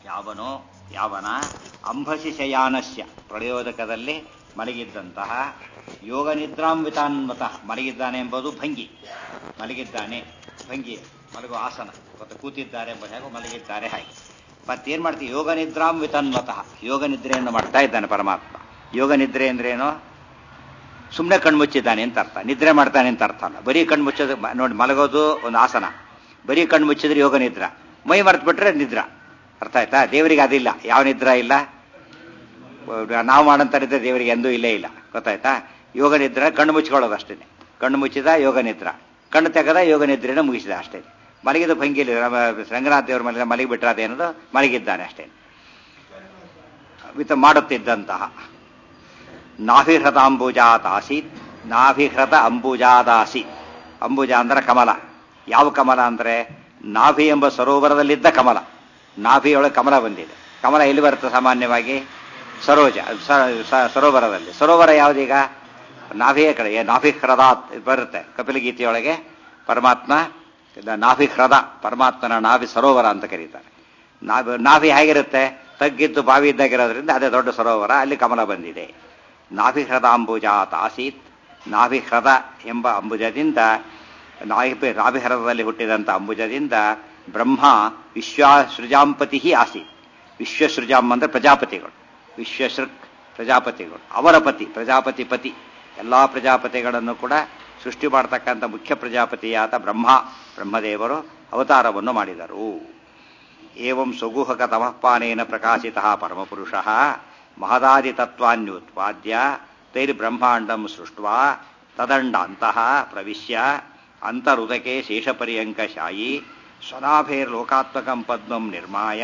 ಯಾವನೋ ಯಾವನ ಅಂಬಸಿ ಶಯಾನಸ್ಯ ಪ್ರಯೋದಕದಲ್ಲಿ ಮಲಗಿದ್ದಂತಹ ಯೋಗ ನಿದ್ರಾಂವಿತಾನ್ಮತ ಮಲಗಿದ್ದಾನೆ ಎಂಬುದು ಭಂಗಿ ಮಲಗಿದ್ದಾನೆ ಭಂಗಿ ಮಲಗುವ ಆಸನ ಮತ್ತು ಕೂತಿದ್ದಾರೆ ಎಂಬ ಹೇಗೋ ಮಲಗಿದ್ದಾರೆ ಹಾಗೆ ಮತ್ತೇನ್ ಮಾಡ್ತೀವಿ ಯೋಗ ನಿದ್ರಾಂವಿತನ್ಮತಃ ಯೋಗ ನಿದ್ರೆಯನ್ನು ಮಾಡ್ತಾ ಇದ್ದಾನೆ ಪರಮಾತ್ಮ ಯೋಗ ನಿದ್ರೆ ಅಂದ್ರೇನು ಸುಮ್ಮನೆ ಕಣ್ಮುಚ್ಚಿದ್ದಾನೆ ಅಂತ ಅರ್ಥ ನಿದ್ರೆ ಮಾಡ್ತಾನೆ ಅಂತ ಅರ್ಥ ಅಲ್ಲ ಬರೀ ಕಣ್ಮುಚ್ಚೋದು ನೋಡಿ ಮಲಗೋದು ಒಂದು ಆಸನ ಬರೀ ಕಣ್ಮುಚ್ಚಿದ್ರೆ ಯೋಗ ನಿದ್ರ ಮೈ ಮರೆತು ಬಿಟ್ರೆ ನಿದ್ರ ಅರ್ಥ ಆಯ್ತಾ ದೇವರಿಗೆ ಅದಿಲ್ಲ ಯಾವ ನಿದ್ರ ಇಲ್ಲ ನಾವು ಮಾಡಂತ ನಿದ್ರೆ ದೇವರಿಗೆ ಎಂದೂ ಇಲ್ಲೇ ಇಲ್ಲ ಗೊತ್ತಾಯ್ತಾ ಯೋಗ ನಿದ್ರ ಕಣ್ಣು ಮುಚ್ಕೊಳ್ಳೋದು ಅಷ್ಟೇ ಕಣ್ಣು ಮುಚ್ಚಿದ ಯೋಗ ನಿದ್ರ ಕಣ್ಣು ತೆಗೆದ ಯೋಗ ನಿದ್ರೆನ ಮುಗಿಸಿದ ಅಷ್ಟೇ ಮಲಗಿದ ಭಂಗಿಲಿ ನಮ್ಮ ರಂಗನಾಥ ದೇವರ ಮಲಗಿದ ಮಲಗಿ ಬಿಟ್ರೆ ಅದೇನದು ಮಲಗಿದ್ದಾನೆ ಅಷ್ಟೇ ವಿತ ಮಾಡುತ್ತಿದ್ದಂತಹ ನಾಭಿಹೃತ ಅಂಬುಜಾದಾಸೀತ್ ನಾಭಿಹೃತ ಅಂಬುಜಾದಾಸೀತ್ ಅಂಬುಜ ಅಂದ್ರೆ ಕಮಲ ಯಾವ ಕಮಲ ಅಂದ್ರೆ ನಾಭಿ ಎಂಬ ಸರೋವರದಲ್ಲಿದ್ದ ಕಮಲ ನಾಭಿಯೊಳಗೆ ಕಮಲ ಬಂದಿದೆ ಕಮಲ ಎಲ್ಲಿ ಬರುತ್ತೆ ಸಾಮಾನ್ಯವಾಗಿ ಸರೋಜ ಸರೋವರದಲ್ಲಿ ಸರೋವರ ಯಾವುದೀಗ ನಾಭಿಯ ಕಡೆ ನಾಭಿಹ್ರದಾತ್ ಬರುತ್ತೆ ಕಪಿಲಗೀತೆಯೊಳಗೆ ಪರಮಾತ್ಮ ನಾಭಿಹ್ರದ ಪರಮಾತ್ಮನ ನಾಭಿ ಸರೋವರ ಅಂತ ಕರೀತಾರೆ ನಾಭಿ ನಾಭಿ ಹೇಗಿರುತ್ತೆ ತಗ್ಗಿದ್ದು ಬಾವಿ ಇದ್ದಾಗಿರೋದ್ರಿಂದ ಅದೇ ದೊಡ್ಡ ಸರೋವರ ಅಲ್ಲಿ ಕಮಲ ಬಂದಿದೆ ನಾಭಿಹೃದ ಅಂಬುಜಾತ್ ಆಸೀತ್ ನಾಭಿಹೃದ ಎಂಬ ಅಂಬುಜದಿಂದ ನಾಭಿ ನಾಭಿಹೃದದಲ್ಲಿ ಹುಟ್ಟಿದಂಥ ಅಂಬುಜದಿಂದ ಬ್ರಹ್ಮ ವಿಶ್ವಸೃಜಾಂಪತಿ ಆಸೀತ್ ವಿಶ್ವಸೃಜಾಂ ಅಂದ್ರೆ ಪ್ರಜಾಪತಿಗಳು ವಿಶ್ವಸೃಕ್ ಪ್ರಜಾಪತಿಗಳು ಅವರ ಪತಿ ಪ್ರಜಾಪತಿ ಪತಿ ಎಲ್ಲಾ ಪ್ರಜಾಪತಿಗಳನ್ನು ಕೂಡ ಸೃಷ್ಟಿ ಮಾಡತಕ್ಕಂಥ ಮುಖ್ಯ ಪ್ರಜಾಪತಿಯಾದ ಬ್ರಹ್ಮ ಬ್ರಹ್ಮದೇವರು ಅವತಾರವನ್ನು ಮಾಡಿದರು ಏವಂ ಸುಗುಹಕ ತಮಃಪಾನೇನ ಪ್ರಕಾಶಿತ ಪರಮಪುರುಷ ಮಹದಾದಿ ತತ್ವಾನ್ಯುತ್ಪಾದ್ಯ ತೈರ್ಬ್ರಹ್ಮಾಂಡಂ ಸೃಷ್ಟ್ವಾ ತದಂಡಾಂತಹ ಪ್ರವಿಶ್ಯ ಅಂತರುದಕೆ ಶೇಷಪರ್ಯಂಕಶಾಯಿ ಸ್ವನಾಭೈರ್ಲೋಕಾತ್ಮಕಂ ಪದ್ಮಂ ನಿರ್ಮಾಯ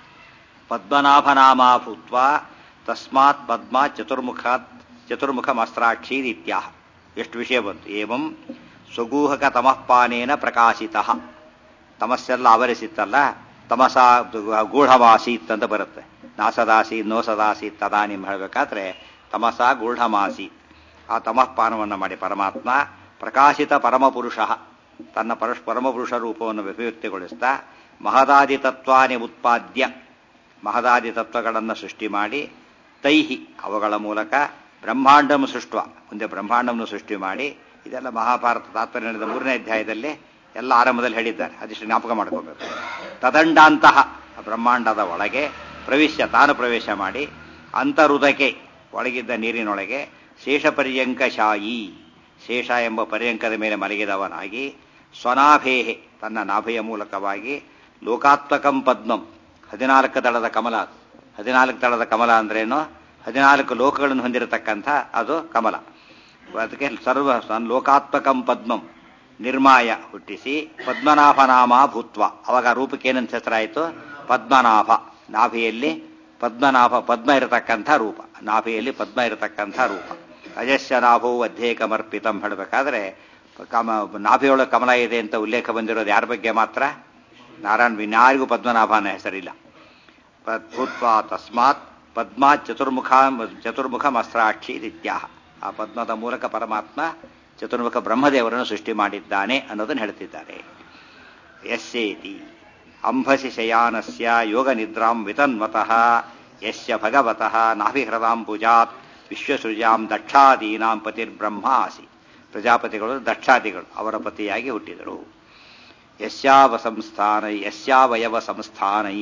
ಪದ್ಮನಾಭನಾಮಾ ಭೂತ್ವಾ ತಸ್ಮಾತ್ ಪದ್ಮ ಚತುರ್ಮುಖಾತ್ ಚತುರ್ಮುಖಮಸ್ತ್ರಾಕ್ಷೀರಿತ್ಯಾಹ ಎಷ್ಟು ವಿಷಯ ಬಂತು ಏವಂ ಸ್ವಗೂಹಕ ತಮಃಪಾನೇನ ಪ್ರಕಾಶಿತ ತಮಸ್ಸೆಲ್ಲ ಆವರಿಸಿತ್ತಲ್ಲ ತಮಸ ಗೂಢಮಾಸೀತ್ ಅಂತ ಬರುತ್ತೆ ನಾಸದಾಸಿ ನೋಸದಾಸೀತ್ ತದಾನಿಂ ಹೇಳಬೇಕಾದ್ರೆ ತಮಸ ಗೂಢಮಾಸೀತ್ ಆ ತಮಃಪಾನವನ್ನು ಮಾಡಿ ಪರಮಾತ್ಮ ಪ್ರಕಾಶಿತ ಪರಮಪುರುಷ ತನ್ನ ಪರಶ್ ಪರಮಪುರುಷ ರೂಪವನ್ನು ಅಭಿವ್ಯಕ್ತಿಗೊಳಿಸ್ತಾ ಮಹದಾದಿ ತತ್ವಾನಿ ಉತ್ಪಾದ್ಯ ಮಹದಾದಿ ತತ್ವಗಳನ್ನು ಸೃಷ್ಟಿ ಮಾಡಿ ತೈಹಿ ಅವುಗಳ ಮೂಲಕ ಬ್ರಹ್ಮಾಂಡಂ ಸೃಷ್ಟ ಮುಂದೆ ಬ್ರಹ್ಮಾಂಡವನ್ನು ಸೃಷ್ಟಿ ಮಾಡಿ ಇದೆಲ್ಲ ಮಹಾಭಾರತ ತಾತ್ಪರ್ಯದ ಮೂರನೇ ಅಧ್ಯಾಯದಲ್ಲಿ ಎಲ್ಲ ಆರಂಭದಲ್ಲಿ ಹೇಳಿದ್ದಾರೆ ಅದಿಷ್ಟು ಜ್ಞಾಪಕ ಮಾಡ್ಕೋಬೇಕು ತದಂಡಾಂತಹ ಬ್ರಹ್ಮಾಂಡದ ಒಳಗೆ ಪ್ರವೇಶ ತಾನು ಪ್ರವೇಶ ಮಾಡಿ ಅಂತರುದಕ್ಕೆ ಒಳಗಿದ್ದ ನೀರಿನೊಳಗೆ ಶೇಷ ಪರ್ಯಂಕ ಶಾಯಿ ಶೇಷ ಎಂಬ ಪರ್ಯಂಕದ ಮೇಲೆ ಮಲಗಿದವನಾಗಿ ಸ್ವನಾಭೇಹೆ ತನ್ನ ನಾಭೆಯ ಮೂಲಕವಾಗಿ ಲೋಕಾತ್ಮಕಂ ಪದ್ಮಂ ಹದಿನಾಲ್ಕು ದಳದ ಕಮಲ ಹದಿನಾಲ್ಕು ದಳದ ಕಮಲ ಅಂದ್ರೇನು ಹದಿನಾಲ್ಕು ಲೋಕಗಳನ್ನು ಹೊಂದಿರತಕ್ಕಂಥ ಅದು ಕಮಲ ಅದಕ್ಕೆ ಸರ್ವ ಲೋಕಾತ್ಮಕಂ ಪದ್ಮಂ ನಿರ್ಮಾಯ ಹುಟ್ಟಿಸಿ ಪದ್ಮನಾಭನಾಮ ಭೂತ್ವ ಅವಾಗ ರೂಪಕ್ಕೆ ಏನಂತ ಹೆಸರಾಯಿತು ಪದ್ಮನಾಭ ನಾಭಿಯಲ್ಲಿ ಪದ್ಮನಾಭ ಪದ್ಮ ಇರತಕ್ಕಂಥ ರೂಪ ನಾಭಿಯಲ್ಲಿ ಪದ್ಮ ಇರತಕ್ಕಂಥ ರೂಪ ಅಜಸ್ಯ ನಾಭೋ ಅಧ್ಯೇಕಮರ್ಪಿತಂ ಹೇಳಬೇಕಾದ್ರೆ ಕಮ ನಾಭಿಯೊಳಗೆ ಕಮಲ ಇದೆ ಅಂತ ಉಲ್ಲೇಖ ಬಂದಿರೋದು ಯಾರ ಬಗ್ಗೆ ಮಾತ್ರ ನಾರಾಯಣ ಇನ್ಯಾರಿಗೂ ಪದ್ಮನಾಭನ ಹೆಸರಿಲ್ಲ ಭೂತ್ವ ತಸ್ಮಾತ್ ಪದ್ಮ ಚತುರ್ಮುಖ ಚತುರ್ಮುಖ ಮಸ್ತ್ರಾಕ್ಷಿ ಇತ್ಯಾಹ ಆ ಪದ್ಮದ ಮೂಲಕ ಪರಮಾತ್ಮ ಚತುರ್ಮುಖ ಬ್ರಹ್ಮದೇವರನ್ನು ಸೃಷ್ಟಿ ಮಾಡಿದ್ದಾನೆ ಅನ್ನೋದನ್ನು ಹೇಳ್ತಿದ್ದಾರೆ ಯಸ್ಯೇತಿ ಅಂಬಸಿ ಶಯಾನಸ್ಯ ಯೋಗ ನಿದ್ರಾಂ ವಿತನ್ವತಃ ಯಸ್ಯ ಭಗವತಃ ನಾಭಿಹೃದಾಂಬುಜಾತ್ ವಿಶ್ವಸೃಜಾಂ ದಕ್ಷಾದೀನಾಂ ಪತಿರ್ಬ್ರಹ್ಮ ಆಸಿ ಪ್ರಜಾಪತಿಗಳು ದಕ್ಷಾದಿಗಳು ಅವರ ಪತಿಯಾಗಿ ಹುಟ್ಟಿದರು ಯಸ್ಯಾವ ಸಂಸ್ಥಾನ ಯಸ್ಯಾವಯವ ಸಂಸ್ಥಾನೈ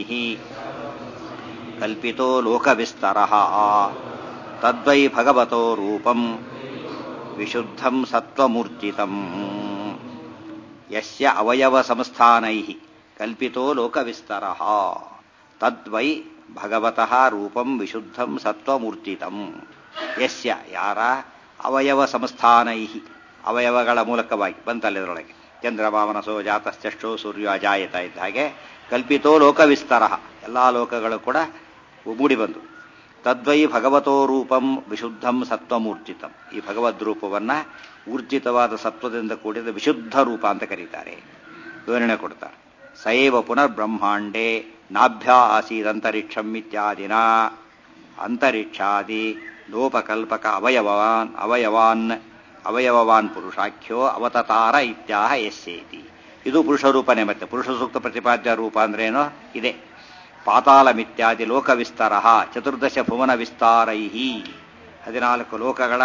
ಕಲ್ಪಿತೋ ಲೋಕವಿಸ್ತರ ತದ್ವೈ ಭಗವತೋ ರೂಪಂ ವಿಶುದ್ಧಂ ಸತ್ವಮೂರ್ಜಿತಂ ಯಸ್ಯ ಅವಯವ ಸಂಸ್ಥಾನೈ ಕಲ್ಪಿತೋ ಲೋಕವಿಸ್ತರ ತದ್ವೈ ಭಗವತಃ ರೂಪಂ ವಿಶುದ್ಧಂ ಸತ್ವಮೂರ್ಜಿತಂ ಯಸ್ಯ ಯಾರ ಅವಯವ ಸಂಸ್ಥಾನೈ ಅವಯವಗಳ ಮೂಲಕವಾಗಿ ಬಂತಲ್ಲಿದ್ರೊಳಗೆ ಚಂದ್ರಭಾವನಸೋ ಜಾತಶ್ಚಷ್ಟೋ ಸೂರ್ಯ ಅಜಾಯತ ಇದ್ದ ಹಾಗೆ ಕಲ್ಪಿತೋ ಲೋಕವಿಸ್ತರ ಎಲ್ಲ ಲೋಕಗಳು ಕೂಡ ಮೂಡಿ ಬಂದು ತದ್ವೈ ಭಗವತೋ ರೂಪಂ ವಿಶುದ್ಧಂ ಸತ್ವಮೂರ್ಜಿತಂ ಈ ಭಗವದ್ ರೂಪವನ್ನ ಊರ್ಜಿತವಾದ ಸತ್ವದಿಂದ ಕೂಡಿದ ವಿಶುದ್ಧ ರೂಪ ಅಂತ ಕರೀತಾರೆ ವಿವರಣೆ ಕೊಡ್ತಾರೆ ಸೈವ ಪುನರ್ ಬ್ರಹ್ಮಾಂಡೇ ನಾಭ್ಯ ಆಸೀದಂತರಿಕ್ಷಂ ಇತ್ಯಾದಿನ ಅಂತರಿಕ್ಷಾದಿ ಲೋಪಕಲ್ಪಕ ಅವಯವವಾನ್ ಅವಯವಾನ್ ಅವಯವವಾನ್ ಪುರುಷಾಖ್ಯೋ ಅವತತಾರ ಇತ್ಯಾಹ ಎಸ್ಸೇತಿ ಇದು ಪುರುಷ ರೂಪನೇ ಮತ್ತೆ ಪುರುಷ ಸೂಕ್ತ ಪ್ರತಿಪಾದ್ಯ ರೂಪ ಅಂದ್ರೇನು ಇದೆ ಪಾತಾಳಮಿತ್ಯಾದಿ ಲೋಕವಿಸ್ತಾರ ಚತುರ್ದಶ ಭುವನ ವಿಸ್ತಾರೈ ಹದಿನಾಲ್ಕು ಲೋಕಗಳ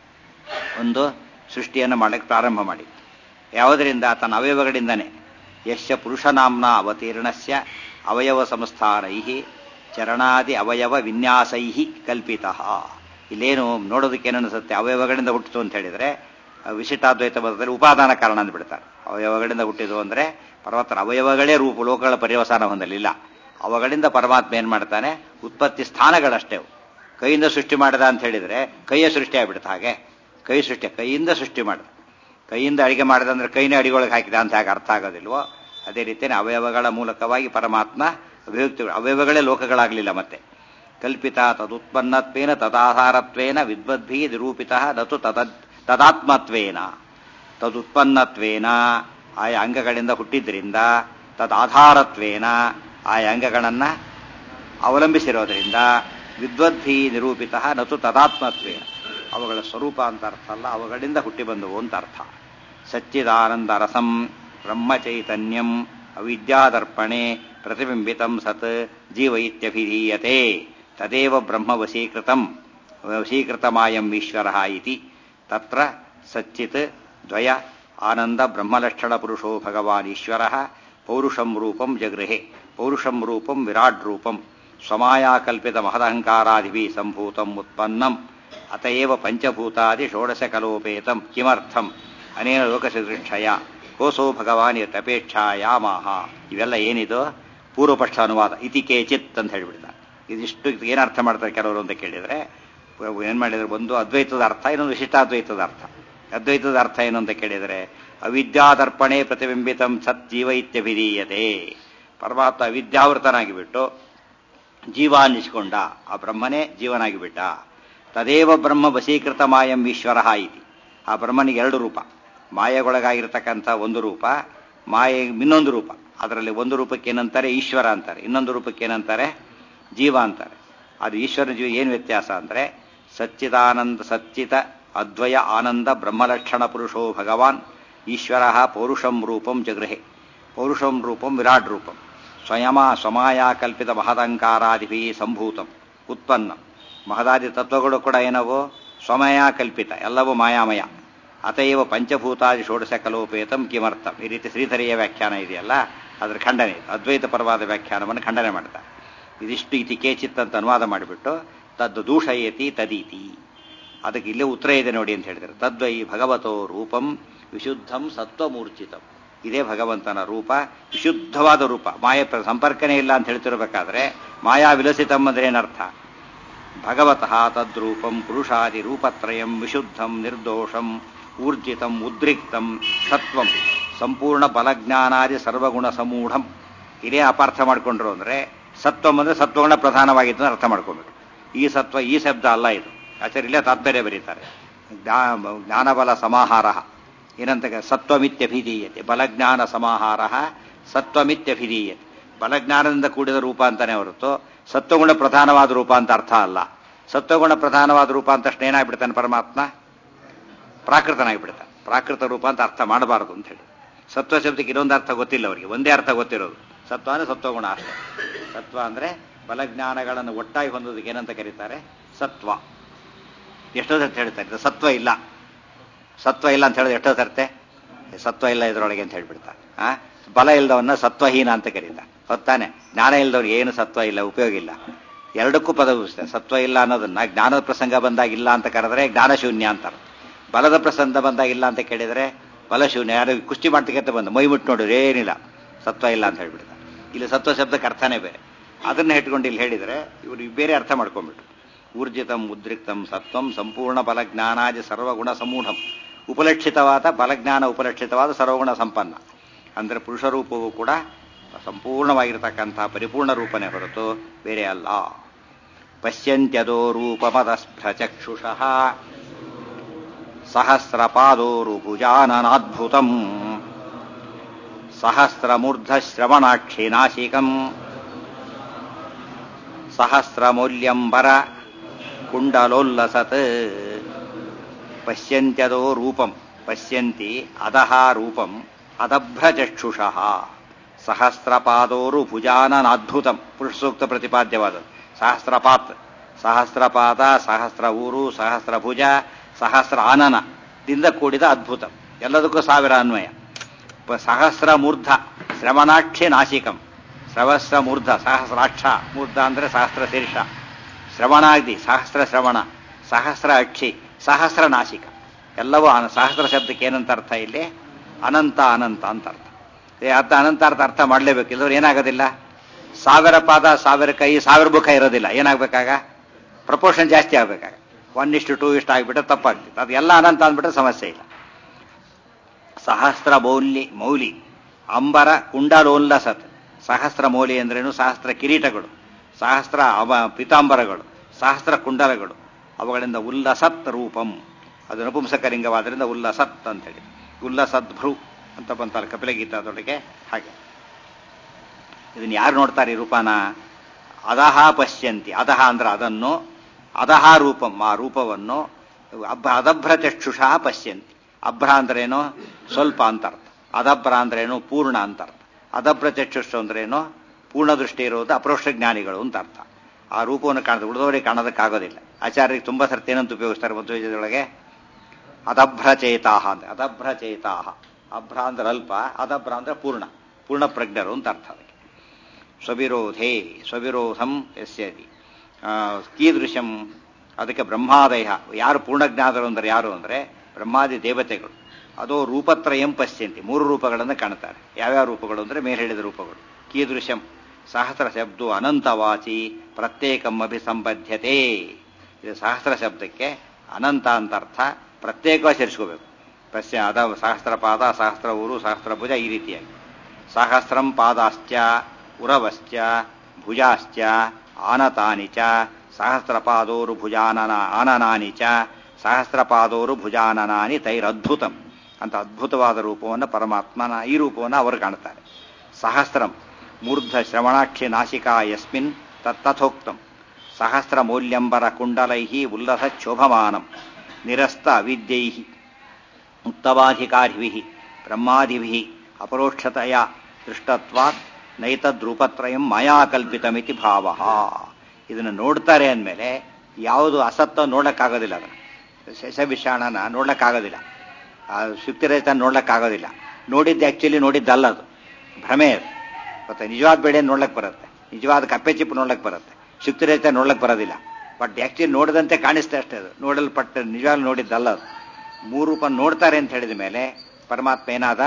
ಒಂದು ಸೃಷ್ಟಿಯನ್ನು ಮಾಡಲಿಕ್ಕೆ ಪ್ರಾರಂಭ ಮಾಡಿ ಯಾವುದರಿಂದ ತನ್ನ ಅವಯವಗಳಿಂದನೇ ಯಶ ಪುರುಷನಾಂನ ಅವತೀರ್ಣಸ್ಯ ಅವಯವ ಸಂಸ್ಥಾನೈ ಚರಣಾದಿ ಅವಯವ ವಿನ್ಯಾಸೈ ಕಲ್ಪಿತ ಇಲ್ಲೇನು ನೋಡೋದಕ್ಕೆ ಏನನ್ನಿಸುತ್ತೆ ಅವಯವಗಳಿಂದ ಹುಟ್ಟಿತು ಅಂತ ಹೇಳಿದರೆ ವಿಶಿಷ್ಟಾದ್ವೈತ ಮತದಲ್ಲಿ ಉಪಾದಾನ ಕಾರಣ ಅಂದ್ಬಿಡ್ತಾರೆ ಅವಯವಗಳಿಂದ ಹುಟ್ಟಿದು ಅಂದರೆ ಪರಮಾತ್ಮನ ಅವಯವಗಳೇ ರೂಪ ಲೋಕಗಳ ಪರ್ಯವಸಾನ ಹೊಂದಲಿಲ್ಲ ಅವುಗಳಿಂದ ಪರಮಾತ್ಮ ಏನು ಮಾಡ್ತಾನೆ ಉತ್ಪತ್ತಿ ಸ್ಥಾನಗಳಷ್ಟೇ ಅವು. ಕೈಯಿಂದ ಸೃಷ್ಟಿ ಮಾಡಿದ ಅಂತ ಹೇಳಿದರೆ ಕೈಯ ಸೃಷ್ಟಿ ಆಗ್ಬಿಡುತ್ತೆ ಹಾಗೆ ಕೈ ಸೃಷ್ಟಿ ಕೈಯಿಂದ ಸೃಷ್ಟಿ ಮಾಡಿದ ಕೈಯಿಂದ ಅಡಿಗೆ ಮಾಡಿದ ಅಂದ್ರೆ ಕೈನೇ ಅಡಿಗೊಳಗೆ ಹಾಕಿದ ಅಂತ ಹೇಗೆ ಅರ್ಥ ಆಗೋದಿಲ್ವೋ ಅದೇ ರೀತಿಯೇ ಅವಯವಗಳ ಮೂಲಕವಾಗಿ ಪರಮಾತ್ಮ ಅಭಿವ್ಯಕ್ತಿ ಅವಯವಗಳೇ ಲೋಕಗಳಾಗಲಿಲ್ಲ ಮತ್ತೆ ಕಲ್ಪಿತ ತದುತ್ಪನ್ನತ್ವೇನ ತದಾಧಾರತ್ವೇನ ವಿದ್ವದ್ಭಿ ನಿರೂಪಿತ ನತು ತದದ್ ತದಾತ್ಮತ್ವೇನ ತದುತ್ಪನ್ನತ್ವೇನ ಆಯಾ ಅಂಗಗಳಿಂದ ಹುಟ್ಟಿದ್ರಿಂದ ತದಾಧಾರತ್ವೇನ ಆಯಾ ಅಂಗಗಳನ್ನು ಅವಲಂಬಿಸಿರೋದ್ರಿಂದ ವಿದ್ವದ್ಭಿ ನಿರೂಪಿತ ನತು ತದಾತ್ಮತ್ವೇನ ಅವುಗಳ ಸ್ವರೂಪ ಅಂತ ಅರ್ಥ ಅಲ್ಲ ಅವುಗಳಿಂದ ಹುಟ್ಟಿ ಬಂದವು ಅಂತ ಅರ್ಥ ಸಚ್ಚಿದಾನಂದ ರಸಂ ಬ್ರಹ್ಮಚೈತನ್ಯಂ ಅವಿದ್ಯಾದರ್ಪಣೆ ಪ್ರತಿಬಿಂಬಿತಂ ಸತ್ ಜೀವ ಇತ್ಯಭಿಧೀಯತೆ ತದೇವ ಬ್ರಹ್ಮ ವಶೀಕೃತಂ ವಶೀಕೃತಮಾಯಂ ಈಶ್ವರ ಇತಿ ತತ್ರ ಸಚ್ಚಿತ್ ದ್ವಯ ಆನಂದ ಬ್ರಹ್ಮಲಕ್ಷಣ ಪುರುಷೋ ಭಗವಾನ್ ಈಶ್ವರ ಪೌರುಷಂ ರೂಪಂ ಜಗೃಹೆ ಪೌರುಷಂ ರೂಪಂ ವಿರಾಟ್ ರೂಪಂ ಸ್ವಮಾಯಾಕಲ್ಪಿತ ಮಹದಹಂಕಾರಾದಿಭಿ ಸಂಭೂತಂ ಉತ್ಪನ್ನಂ ಅತಏವ ಪಂಚಭೂತಾದಿ ಷೋಡಶ ಕಲೋಪೇತಂ ಕಿಮರ್ಥಂ ಅನೇನ ಲೋಕಸದೃಕ್ಷಯ ಕೋಸೋ ಭಗವಾನ್ ಯತಪೇಕ್ಷಾಯಾಮಾಹ ಇವೆಲ್ಲ ಏನಿದು ಪೂರ್ವಪಕ್ಷ ಅನುವಾದ ಇತಿ ಕೇಚಿತ್ ಅಂತ ಹೇಳಿಬಿಡ್ತಾರೆ ಇದಿಷ್ಟು ಏನು ಅರ್ಥ ಮಾಡ್ತಾರೆ ಕೆಲವರು ಅಂತ ಕೇಳಿದರೆ ಏನು ಮಾಡಿದ್ರೆ ಒಂದು ಅದ್ವೈತದ ಅರ್ಥ ಇನ್ನೊಂದು ವಿಶಿಷ್ಟಾದ್ವೈತದ ಅರ್ಥ ಅದ್ವೈತದ ಅರ್ಥ ಏನು ಅಂತ ಕೇಳಿದರೆ ಅವಿದ್ಯಾದರ್ಪಣೆ ಪ್ರತಿಬಿಂಬಿತಂ ಸತ್ ಜೀವ ಇತ್ಯಭಿಧೀಯತೆ ಪರಮಾತ್ಮ ಅವಿದ್ಯಾವೃತನಾಗಿ ಬಿಟ್ಟು ಜೀವ ಅನ್ನಿಸ್ಕೊಂಡ ಆ ಬ್ರಹ್ಮನೇ ಜೀವನಾಗಿ ಬಿಟ್ಟ ತದೇವ ಬ್ರಹ್ಮ ವಶೀಕೃತ ಮಾಯಂ ಈಶ್ವರ ಇತಿ ಆ ಬ್ರಹ್ಮನಿಗೆ ಎರಡು ರೂಪ ಮಾಯೆಗೊಳಗಾಗಿರ್ತಕ್ಕಂಥ ಒಂದು ರೂಪ ಮಾಯೆ ಇನ್ನೊಂದು ರೂಪ ಅದರಲ್ಲಿ ಒಂದು ರೂಪಕ್ಕೆ ಏನಂತಾರೆ ಈಶ್ವರ ಅಂತಾರೆ ಇನ್ನೊಂದು ರೂಪಕ್ಕೆ ಏನಂತಾರೆ ಜೀವ ಅಂತಾರೆ ಅದು ಈಶ್ವರ ಜೀವ ಏನು ವ್ಯತ್ಯಾಸ ಅಂದರೆ ಸಚ್ಚಿದಾನಂದ ಸಚ್ಚಿತ ಅದ್ವಯ ಆನಂದ ಬ್ರಹ್ಮಲಕ್ಷಣ ಪುರುಷೋ ಭಗವಾನ್ ಈಶ್ವರ ಪೌರುಷಂ ರೂಪಂ ಜಗೃಹೆ ಪೌರುಷಂ ರೂಪಂ ವಿರಾಟ್ ರೂಪಂ ಸ್ವಯಮ ಸ್ವಮಾಯ ಕಲ್ಪಿತ ಮಹದಂಕಾರಾದಿಭಿ ಸಂಭೂತಂ ಉತ್ಪನ್ನ ಮಹದಾದಿ ತತ್ವಗಳು ಕೂಡ ಏನವು ಸ್ವಮಯ ಕಲ್ಪಿತ ಎಲ್ಲವೂ ಮಾಯಾಮಯ ಅತೈವ ಪಂಚಭೂತಾದಿ ಷೋಡಶ ಕಲೋಪೇತಂ ಕಿಮರ್ಥಂ ಈ ರೀತಿ ಶ್ರೀಧರಿಯ ವ್ಯಾಖ್ಯಾನ ಇದೆಯಲ್ಲ ಅದರ ಖಂಡನೆ ಅದ್ವೈತ ಪರವಾದ ವ್ಯಾಖ್ಯಾನವನ್ನು ಖಂಡನೆ ಮಾಡ್ತಾರೆ ಇದಿಷ್ಟು ಇತಿ ಕೇಚಿತ್ ಅಂತ ಅನುವಾದ ಮಾಡಿಬಿಟ್ಟು ತದ್ದು ದೂಷಯತಿ ತದೀತಿ ಅದಕ್ಕೆ ಇಲ್ಲೇ ಉತ್ತರ ಇದೆ ನೋಡಿ ಅಂತ ಹೇಳಿದರೆ ತದ್ವೈ ಭಗವತೋ ರೂಪಂ ವಿಶುದ್ಧಂ ಸತ್ವಮೂರ್ಛಿತಂ ಇದೇ ಭಗವಂತನ ರೂಪ ವಿಶುದ್ಧವಾದ ರೂಪ ಮಾಯ ಸಂಪರ್ಕನೇ ಇಲ್ಲ ಅಂತ ಹೇಳ್ತಿರ್ಬೇಕಾದ್ರೆ ಮಾಯಾ ವಿಲಸಿತಂ ಅಂದ್ರೆ ಏನರ್ಥ ಭಗವತಃ ತದ್ರೂಪಂ ಪುರುಷಾದಿ ರೂಪತ್ರಯಂ ವಿಶುದ್ಧಂ ನಿರ್ದೋಷಂ ಊರ್ಜಿತಂ ಉದ್ರಿಕ್ತಂ ಸತ್ವಂ ಸಂಪೂರ್ಣ ಬಲಜ್ಞಾನಾದಿ ಸರ್ವಗುಣ ಸಮೂಢಂ ಇದೇ ಅಪಾರ್ಥ ಮಾಡ್ಕೊಂಡ್ರು ಅಂದ್ರೆ ಸತ್ವಂ ಅಂದ್ರೆ ಸತ್ವಗುಣ ಪ್ರಧಾನವಾಗಿತ್ತು ಅರ್ಥ ಮಾಡ್ಕೊಂಡ್ಬಿಟ್ಟು ಈ ಸತ್ವ ಈ ಶಬ್ದ ಅಲ್ಲ ಇದು ಆಚಾರ್ಯ ಇಲ್ಲೇ ತಾತ್ಪರ್ಯ ಬರೀತಾರೆ ಜ್ಞಾನಬಲ ಸಮಾಹಾರ ಏನಂತ ಸತ್ವಮಿತ್ಯಭಿಧೀಯತೆ ಬಲಜ್ಞಾನ ಸಮಾಹಾರ ಸತ್ವಮಿತ್ಯಭಿಧೀಯತೆ ಬಲಜ್ಞಾನದಿಂದ ಕೂಡಿದ ರೂಪ ಅಂತಾನೆ ಹೊರತು ಸತ್ವಗುಣ ಪ್ರಧಾನವಾದ ರೂಪ ಅಂತ ಅರ್ಥ ಅಲ್ಲ ಸತ್ವಗುಣ ಪ್ರಧಾನವಾದ ರೂಪ ಅಂತ ತಕ್ಷಣ ಏನಾಗ್ಬಿಡ್ತಾನೆ ಪರಮಾತ್ಮ ಪ್ರಾಕೃತನಾಗಿಬಿಡ್ತಾನೆ ಪ್ರಾಕೃತ ರೂಪ ಅಂತ ಅರ್ಥ ಮಾಡಬಾರದು ಅಂತ ಹೇಳಿ ಸತ್ವ ಶಬ್ದಕ್ಕೆ ಇನ್ನೊಂದು ಅರ್ಥ ಗೊತ್ತಿಲ್ಲ ಅವರಿಗೆ ಒಂದೇ ಅರ್ಥ ಗೊತ್ತಿರೋದು ಸತ್ವ ಅಂದ್ರೆ ಸತ್ವಗುಣ ಅಷ್ಟೇ ಸತ್ವ ಅಂದ್ರೆ ಬಲಜ್ಞಾನಗಳನ್ನು ಒಟ್ಟಾಗಿ ಹೊಂದೋದಕ್ಕೆ ಏನಂತ ಕರೀತಾರೆ ಸತ್ವ ಎಷ್ಟೋ ಸರ್ತಿ ಹೇಳ್ತಾರೆ ಇದು ಸತ್ವ ಇಲ್ಲ ಸತ್ವ ಇಲ್ಲ ಅಂತ ಹೇಳಿದ್ರೆ ಎಷ್ಟೋ ಸರ್ತೆ ಸತ್ವ ಇಲ್ಲ ಇದರೊಳಗೆ ಅಂತ ಹೇಳ್ಬಿಡ್ತಾರೆ ಆ ಬಲ ಇಲ್ಲದವನ್ನ ಸತ್ವಹೀನ ಅಂತ ಕರೀತಾರೆ ಹೊತ್ತಾನೆ ಜ್ಞಾನ ಇಲ್ಲದವ್ರಿಗೆ ಏನು ಸತ್ವ ಇಲ್ಲ ಉಪಯೋಗ ಇಲ್ಲ ಎರಡಕ್ಕೂ ಪದ ಉಪಯೋಗಿಸ್ತಾರೆ ಸತ್ವ ಇಲ್ಲ ಅನ್ನೋದನ್ನ ಜ್ಞಾನದ ಪ್ರಸಂಗ ಬಂದಾಗ ಇಲ್ಲ ಅಂತ ಕರೆದ್ರೆ ಜ್ಞಾನಶೂನ್ಯ ಅಂತಾರೆ ಬಲದ ಪ್ರಸಂಗ ಬಂದಾಗ ಇಲ್ಲ ಅಂತ ಕೇಳಿದರೆ ಬಲಶೂನ್ಯ ಯಾರು ಕುಸ್ತಿ ಮಾಡ್ತಕ್ಕಂತ ಬಂದು ಮೈ ಮುಟ್ಟು ನೋಡಿದ್ರೆ ಏನಿಲ್ಲ ಸತ್ವ ಇಲ್ಲ ಅಂತ ಹೇಳ್ಬಿಡ್ತಾರೆ ಇಲ್ಲಿ ಸತ್ವ ಶಬ್ದಕ್ಕೆ ಅರ್ಥನೇ ಬೇರೆ ಅದನ್ನ ಇಟ್ಕೊಂಡು ಇಲ್ಲಿ ಹೇಳಿದರೆ ಇವರು ಬೇರೆ ಅರ್ಥ ಮಾಡ್ಕೊಂಡ್ಬಿಟ್ಟು ಊರ್ಜಿತಂ ಉದ್ರಿಕ್ತಂ ಸತ್ವಂ ಸಂಪೂರ್ಣ ಬಲಜ್ಞಾನಾದಿ ಸರ್ವಗುಣ ಸಮೂಢಂ ಉಪಲಕ್ಷಿತವಾದ ಬಲಜ್ಞಾನ ಉಪಲಕ್ಷಿತವಾದ ಸರ್ವಗುಣ ಸಂಪನ್ನ ಅಂದರೆ ಪುರುಷರೂಪವು ಕೂಡ ಸಂಪೂರ್ಣವಾಗಿರತಕ್ಕಂತಹ ಪರಿಪೂರ್ಣ ರೂಪನೇ ಹೊರತು ಬೇರೆ ಅಲ್ಲ ಪಶ್ಯಂತ್ಯದೋ ರೂಪಮದಸ್ಭ್ರಚಕ್ಷುಷಃ ಸಹಸ್ರಪಾದೋರು ಭುಜಾನನಾದ್ಭುತಂ ಸಹಸ್ರಮೂರ್ಧಶ್ರವಣಾಕ್ಷಿ ನಾಶಿಕಂ ಸಹಸ್ರಮೌಲ್ಯಂಬರ ಕುಂಡಲೋಲ್ಲಸತ್ ಪಶ್ಯಂತ್ಯದೋ ರೂಪಂ ಪಶ್ಯಂತಿ ಅಧಃ ರೂಪಂ ಅದಭ್ರಚಕ್ಷುಷಃ ಸಹಸ್ರಪಾದೋರು ಭುಜಾನನಾದ್ಭುತಂ ಪುರುಷ ಸೂಕ್ತ ಪ್ರತಿಪಾದ್ಯವಾದದ್ದು ಸಹಸ್ರಪಾತ್ ಸಹಸ್ರಪಾದ ಸಹಸ್ರ ಊರು ಸಹಸ್ರ ಭುಜ ಸಹಸ್ರ ಆನನ ದಿಂದ ಕೂಡಿದ ಅದ್ಭುತ ಎಲ್ಲದಕ್ಕೂ ಸಾವಿರ ಅನ್ವಯ ಪ- ಸಹಸ್ರ ಮೂರ್ಧ ಶ್ರವಣಾಕ್ಷಿ ನಾಸಿಕಂ ಸಹಸ್ರ ಮೂರ್ಧ ಸಹಸ್ರಾಕ್ಷ ಮೂರ್ಧ ಅಂದ್ರೆ ಸಹಸ್ರ ಶೀರ್ಷ ಶ್ರವಣಾಗ್ದಿ ಸಹಸ್ರ ಶ್ರವಣ ಸಹಸ್ರ ಅಕ್ಷಿ ಸಹಸ್ರ ನಾಸಿಕ ಎಲ್ಲವೂ ಅನ- ಸಹಸ್ರ ಶಬ್ದಕ್ಕೆ ಏನಂತ ಅರ್ಥ ಇಲ್ಲಿ ಅನಂತ ಅನಂತ ಅಂತ ಅರ್ಥ ಈ ಅರ್ಥ ಅನಂತ ಅರ್ಥ ಅರ್ಥ ಮಾಡಲೇಬೇಕು ಇಲ್ಲವ್ರು ಏನಾಗೋದಿಲ್ಲ ಸಾವಿರ ಪಾದ ಸಾವಿರ ಕೈ ಸಾವಿರ ಮುಖ ಇರೋದಿಲ್ಲ ಏನಾಗಬೇಕಾಗ ಪ್ರಪೋರ್ಷನ್ ಜಾಸ್ತಿ ಆಗ್ಬೇಕಾಗ ಒನ್ ಇಷ್ಟು ಟೂ ಇಷ್ಟು ಆಗಿಬಿಟ್ರೆ ತಪ್ಪಾಗ್ತಿತ್ತು ಅದು ಎಲ್ಲ ಅನಂತ ಅಂದ್ಬಿಟ್ರೆ ಸಮಸ್ಯೆ ಇಲ್ಲ ಸಹಸ್ರ ಮೌಲ್ಯ ಮೌಲಿ ಅಂಬರ ಕುಂಡಲೋಲ್ಲಸತ್ ಸಹಸ್ರ ಮೌಲಿ ಅಂದ್ರೇನು ಸಹಸ್ರ ಕಿರೀಟಗಳು ಸಹಸ್ರ ಅವ ಪಿತಾಂಬರಗಳು ಸಹಸ್ರ ಕುಂಡಲಗಳು ಅವುಗಳಿಂದ ಉಲ್ಲಸತ್ ರೂಪಂ ಅದು ನಪುಂಸಕಲಿಂಗವಾದ್ರಿಂದ ಉಲ್ಲಸತ್ ಅಂತೇಳಿ ಉಲ್ಲಸತ್ ಭ್ರೂ ಅಂತ ಬಂತಲ್ಲ ಕಪಿಲಗೀತಾದೊಳಗೆ ಹಾಗೆ ಇದನ್ನ ಯಾರು ನೋಡ್ತಾರೆ ಈ ರೂಪನ ಅದಹ ಪಶ್ಯಂತಿ ಅದಹ ಅಂದ್ರೆ ಅದನ್ನು ಅದಹ ರೂಪಂ ಆ ರೂಪವನ್ನು ಅಭ್ರ ಅದಭ್ರ ಚಕ್ಷುಷಾ ಪಶ್ಯಂತಿ ಅಭ್ರ ಅಂದ್ರೇನು ಸ್ವಲ್ಪ ಅಂತ ಅರ್ಥ ಅದಭ್ರ ಅಂದ್ರೇನು ಪೂರ್ಣ ಅಂತ ಅರ್ಥ ಅದಭ್ರ ಚಕ್ಷುಷು ಅಂದ್ರೇನು ಪೂರ್ಣ ದೃಷ್ಟಿ ಇರೋದು ಅಪರೋಕ್ಷ ಜ್ಞಾನಿಗಳು ಅಂತ ಅರ್ಥ ಆ ರೂಪವನ್ನು ಕಾಣದ ಉಳಿದವರಿಗೆ ಕಾಣೋದಕ್ಕಾಗೋದಿಲ್ಲ ಆಚಾರ್ಯರಿಗೆ ತುಂಬಾ ಸರ್ತಿ ಏನಂತ ಉಪಯೋಗಿಸ್ತಾರೆ ಮಧ್ವಜದೊಳಗೆ ಅದಭ್ರಚೇತಾಹ ಅಂತ ಅದಭ್ರಚೇತಾಹ ಅಭ್ರ ಅಂದ್ರೆ ಅಲ್ಪ ಅದಭ್ರ ಅಂದ್ರೆ ಪೂರ್ಣ ಪೂರ್ಣ ಪ್ರಜ್ಞರು ಅಂತ ಅರ್ಥ ಅದಕ್ಕೆ ಸ್ವವಿರೋಧೇ ಸ್ವವಿರೋಧಂ ಯಸ್ಯತಿ ಆ, ಕೀದೃಶಂ ಅದಕ್ಕೆ ಬ್ರಹ್ಮಾದಯ ಯಾರು ಪೂರ್ಣಜ್ಞಾದರು ಅಂದ್ರೆ ಯಾರು ಅಂದ್ರೆ ಬ್ರಹ್ಮಾದಿ ದೇವತೆಗಳು ಅದು ರೂಪತ್ರಯಂ ಪಶ್ಯಂತಿ ಮೂರು ರೂಪಗಳನ್ನು ಕಾಣ್ತಾರೆ ಯಾವ್ಯಾವ ರೂಪಗಳು ಅಂದ್ರೆ ಮೇಲೆ ಹೇಳಿದ ರೂಪಗಳು ಕೀದೃಶಂ ಸಹಸ್ರ ಶಬ್ದು ಅನಂತವಾಚಿ ಪ್ರತ್ಯೇಕಂ ಅಭಿಸಂಬದ್ಧತೆ ಇದು ಸಹಸ್ರ ಶಬ್ದಕ್ಕೆ ಅನಂತ ಅಂತ ಅರ್ಥ ಪ್ರತ್ಯೇಕವಾಗಿ ಸೇರಿಸ್ಕೋಬೇಕು ಪಶ್ಯ ಅದ ಸಹಸ್ರ ಪಾದ ಸಹಸ್ರ ಊರು ಸಹಸ್ರ ಭುಜ ಈ ರೀತಿಯಾಗಿ ಸಹಸ್ರಂ ಪಾದಾಶ್ಚ ಉರವಶ್ಚ ಭುಜಾಶ್ಚ ಆನತಾನಿ ಚ ಸಹಸ್ರಪಾದೋರು ಭುಜಾನನ ಆನನಾನಿ ಚ ಸಹಸ್ರಪಾದೋರು ಭುಜಾನನಾನಿ ತೈರದ್ಭುತಂ ಅಂತ ಅದ್ಭುತವಾದ ರೂಪವನ್ನು ಪರಮಾತ್ಮನ ಈ ರೂಪವನ್ನು ಅವರು ಕಾಣ್ತಾರೆ ಸಹಸ್ರಂ ಮೂರ್ಧ ಶ್ರವಣಾಕ್ಷಿ ನಾಸಿಕಾ ಯಸ್ಮಿನ್ ತತ್ತಥೋಕ್ತಂ ಸಹಸ್ರ ಮೌಲ್ಯಂಬರ ಕುಂಡಲೈ ಉಲ್ಲಸ ಶೋಭಮಾನಂ ನಿರಸ್ತ ಅವಿದ್ಯೈ ಮುಕ್ತವಾಧಿಕಾರಿಭಿ ಬ್ರಹ್ಮಾದಿಭಿ ಅಪರೋಕ್ಷತೆಯ ದೃಷ್ಟತ್ವಾತ್ ನೈತದ್ರೂಪತ್ರಯಂ ಮಾಯಾಕಲ್ಪಿತಮಿತಿ ಭಾವ ಇದನ್ನು ನೋಡ್ತಾರೆ ಅಂದಮೇಲೆ ಯಾವುದು ಅಸತ್ತ ನೋಡಕ್ಕಾಗೋದಿಲ್ಲ ಅದನ್ನು ಶಶವಿಷಾಣನ ನೋಡ್ಲಕ್ಕಾಗೋದಿಲ್ಲ ಆ ಶುಕ್ತಿರಹಿತ ನೋಡ್ಲಕ್ಕಾಗೋದಿಲ್ಲ ನೋಡಿದ್ದು ಆ್ಯಕ್ಚುಲಿ ನೋಡಿದ್ದಲ್ಲ ಅದು ಭ್ರಮೆ ಅದು ಮತ್ತೆ ನಿಜವಾದ ಬೆಳೆ ನೋಡ್ಲಕ್ಕೆ ಬರುತ್ತೆ ನಿಜವಾದ ಕಪ್ಪೆ ಚಿಪ್ಪು ನೋಡ್ಲಕ್ಕೆ ಬರುತ್ತೆ ಶುಕ್ತಿರಹಿತ ನೋಡ್ಲಕ್ಕೆ ಬರೋದಿಲ್ಲ ಬಟ್ ಆ್ಯಕ್ಚುಲಿ ನೋಡಿದಂತೆ ಕಾಣಿಸ್ತೆ ಅಷ್ಟೇ ಅದು ನೋಡಲ್ಪಟ್ಟ ನಿಜವಾಗ್ಲೂ ನೋಡಿದ್ದಲ್ಲ ಅದು ಮೂರು ರೂಪ ನೋಡ್ತಾರೆ ಅಂತ ಹೇಳಿದ ಮೇಲೆ ಪರಮಾತ್ಮ ಏನಾದ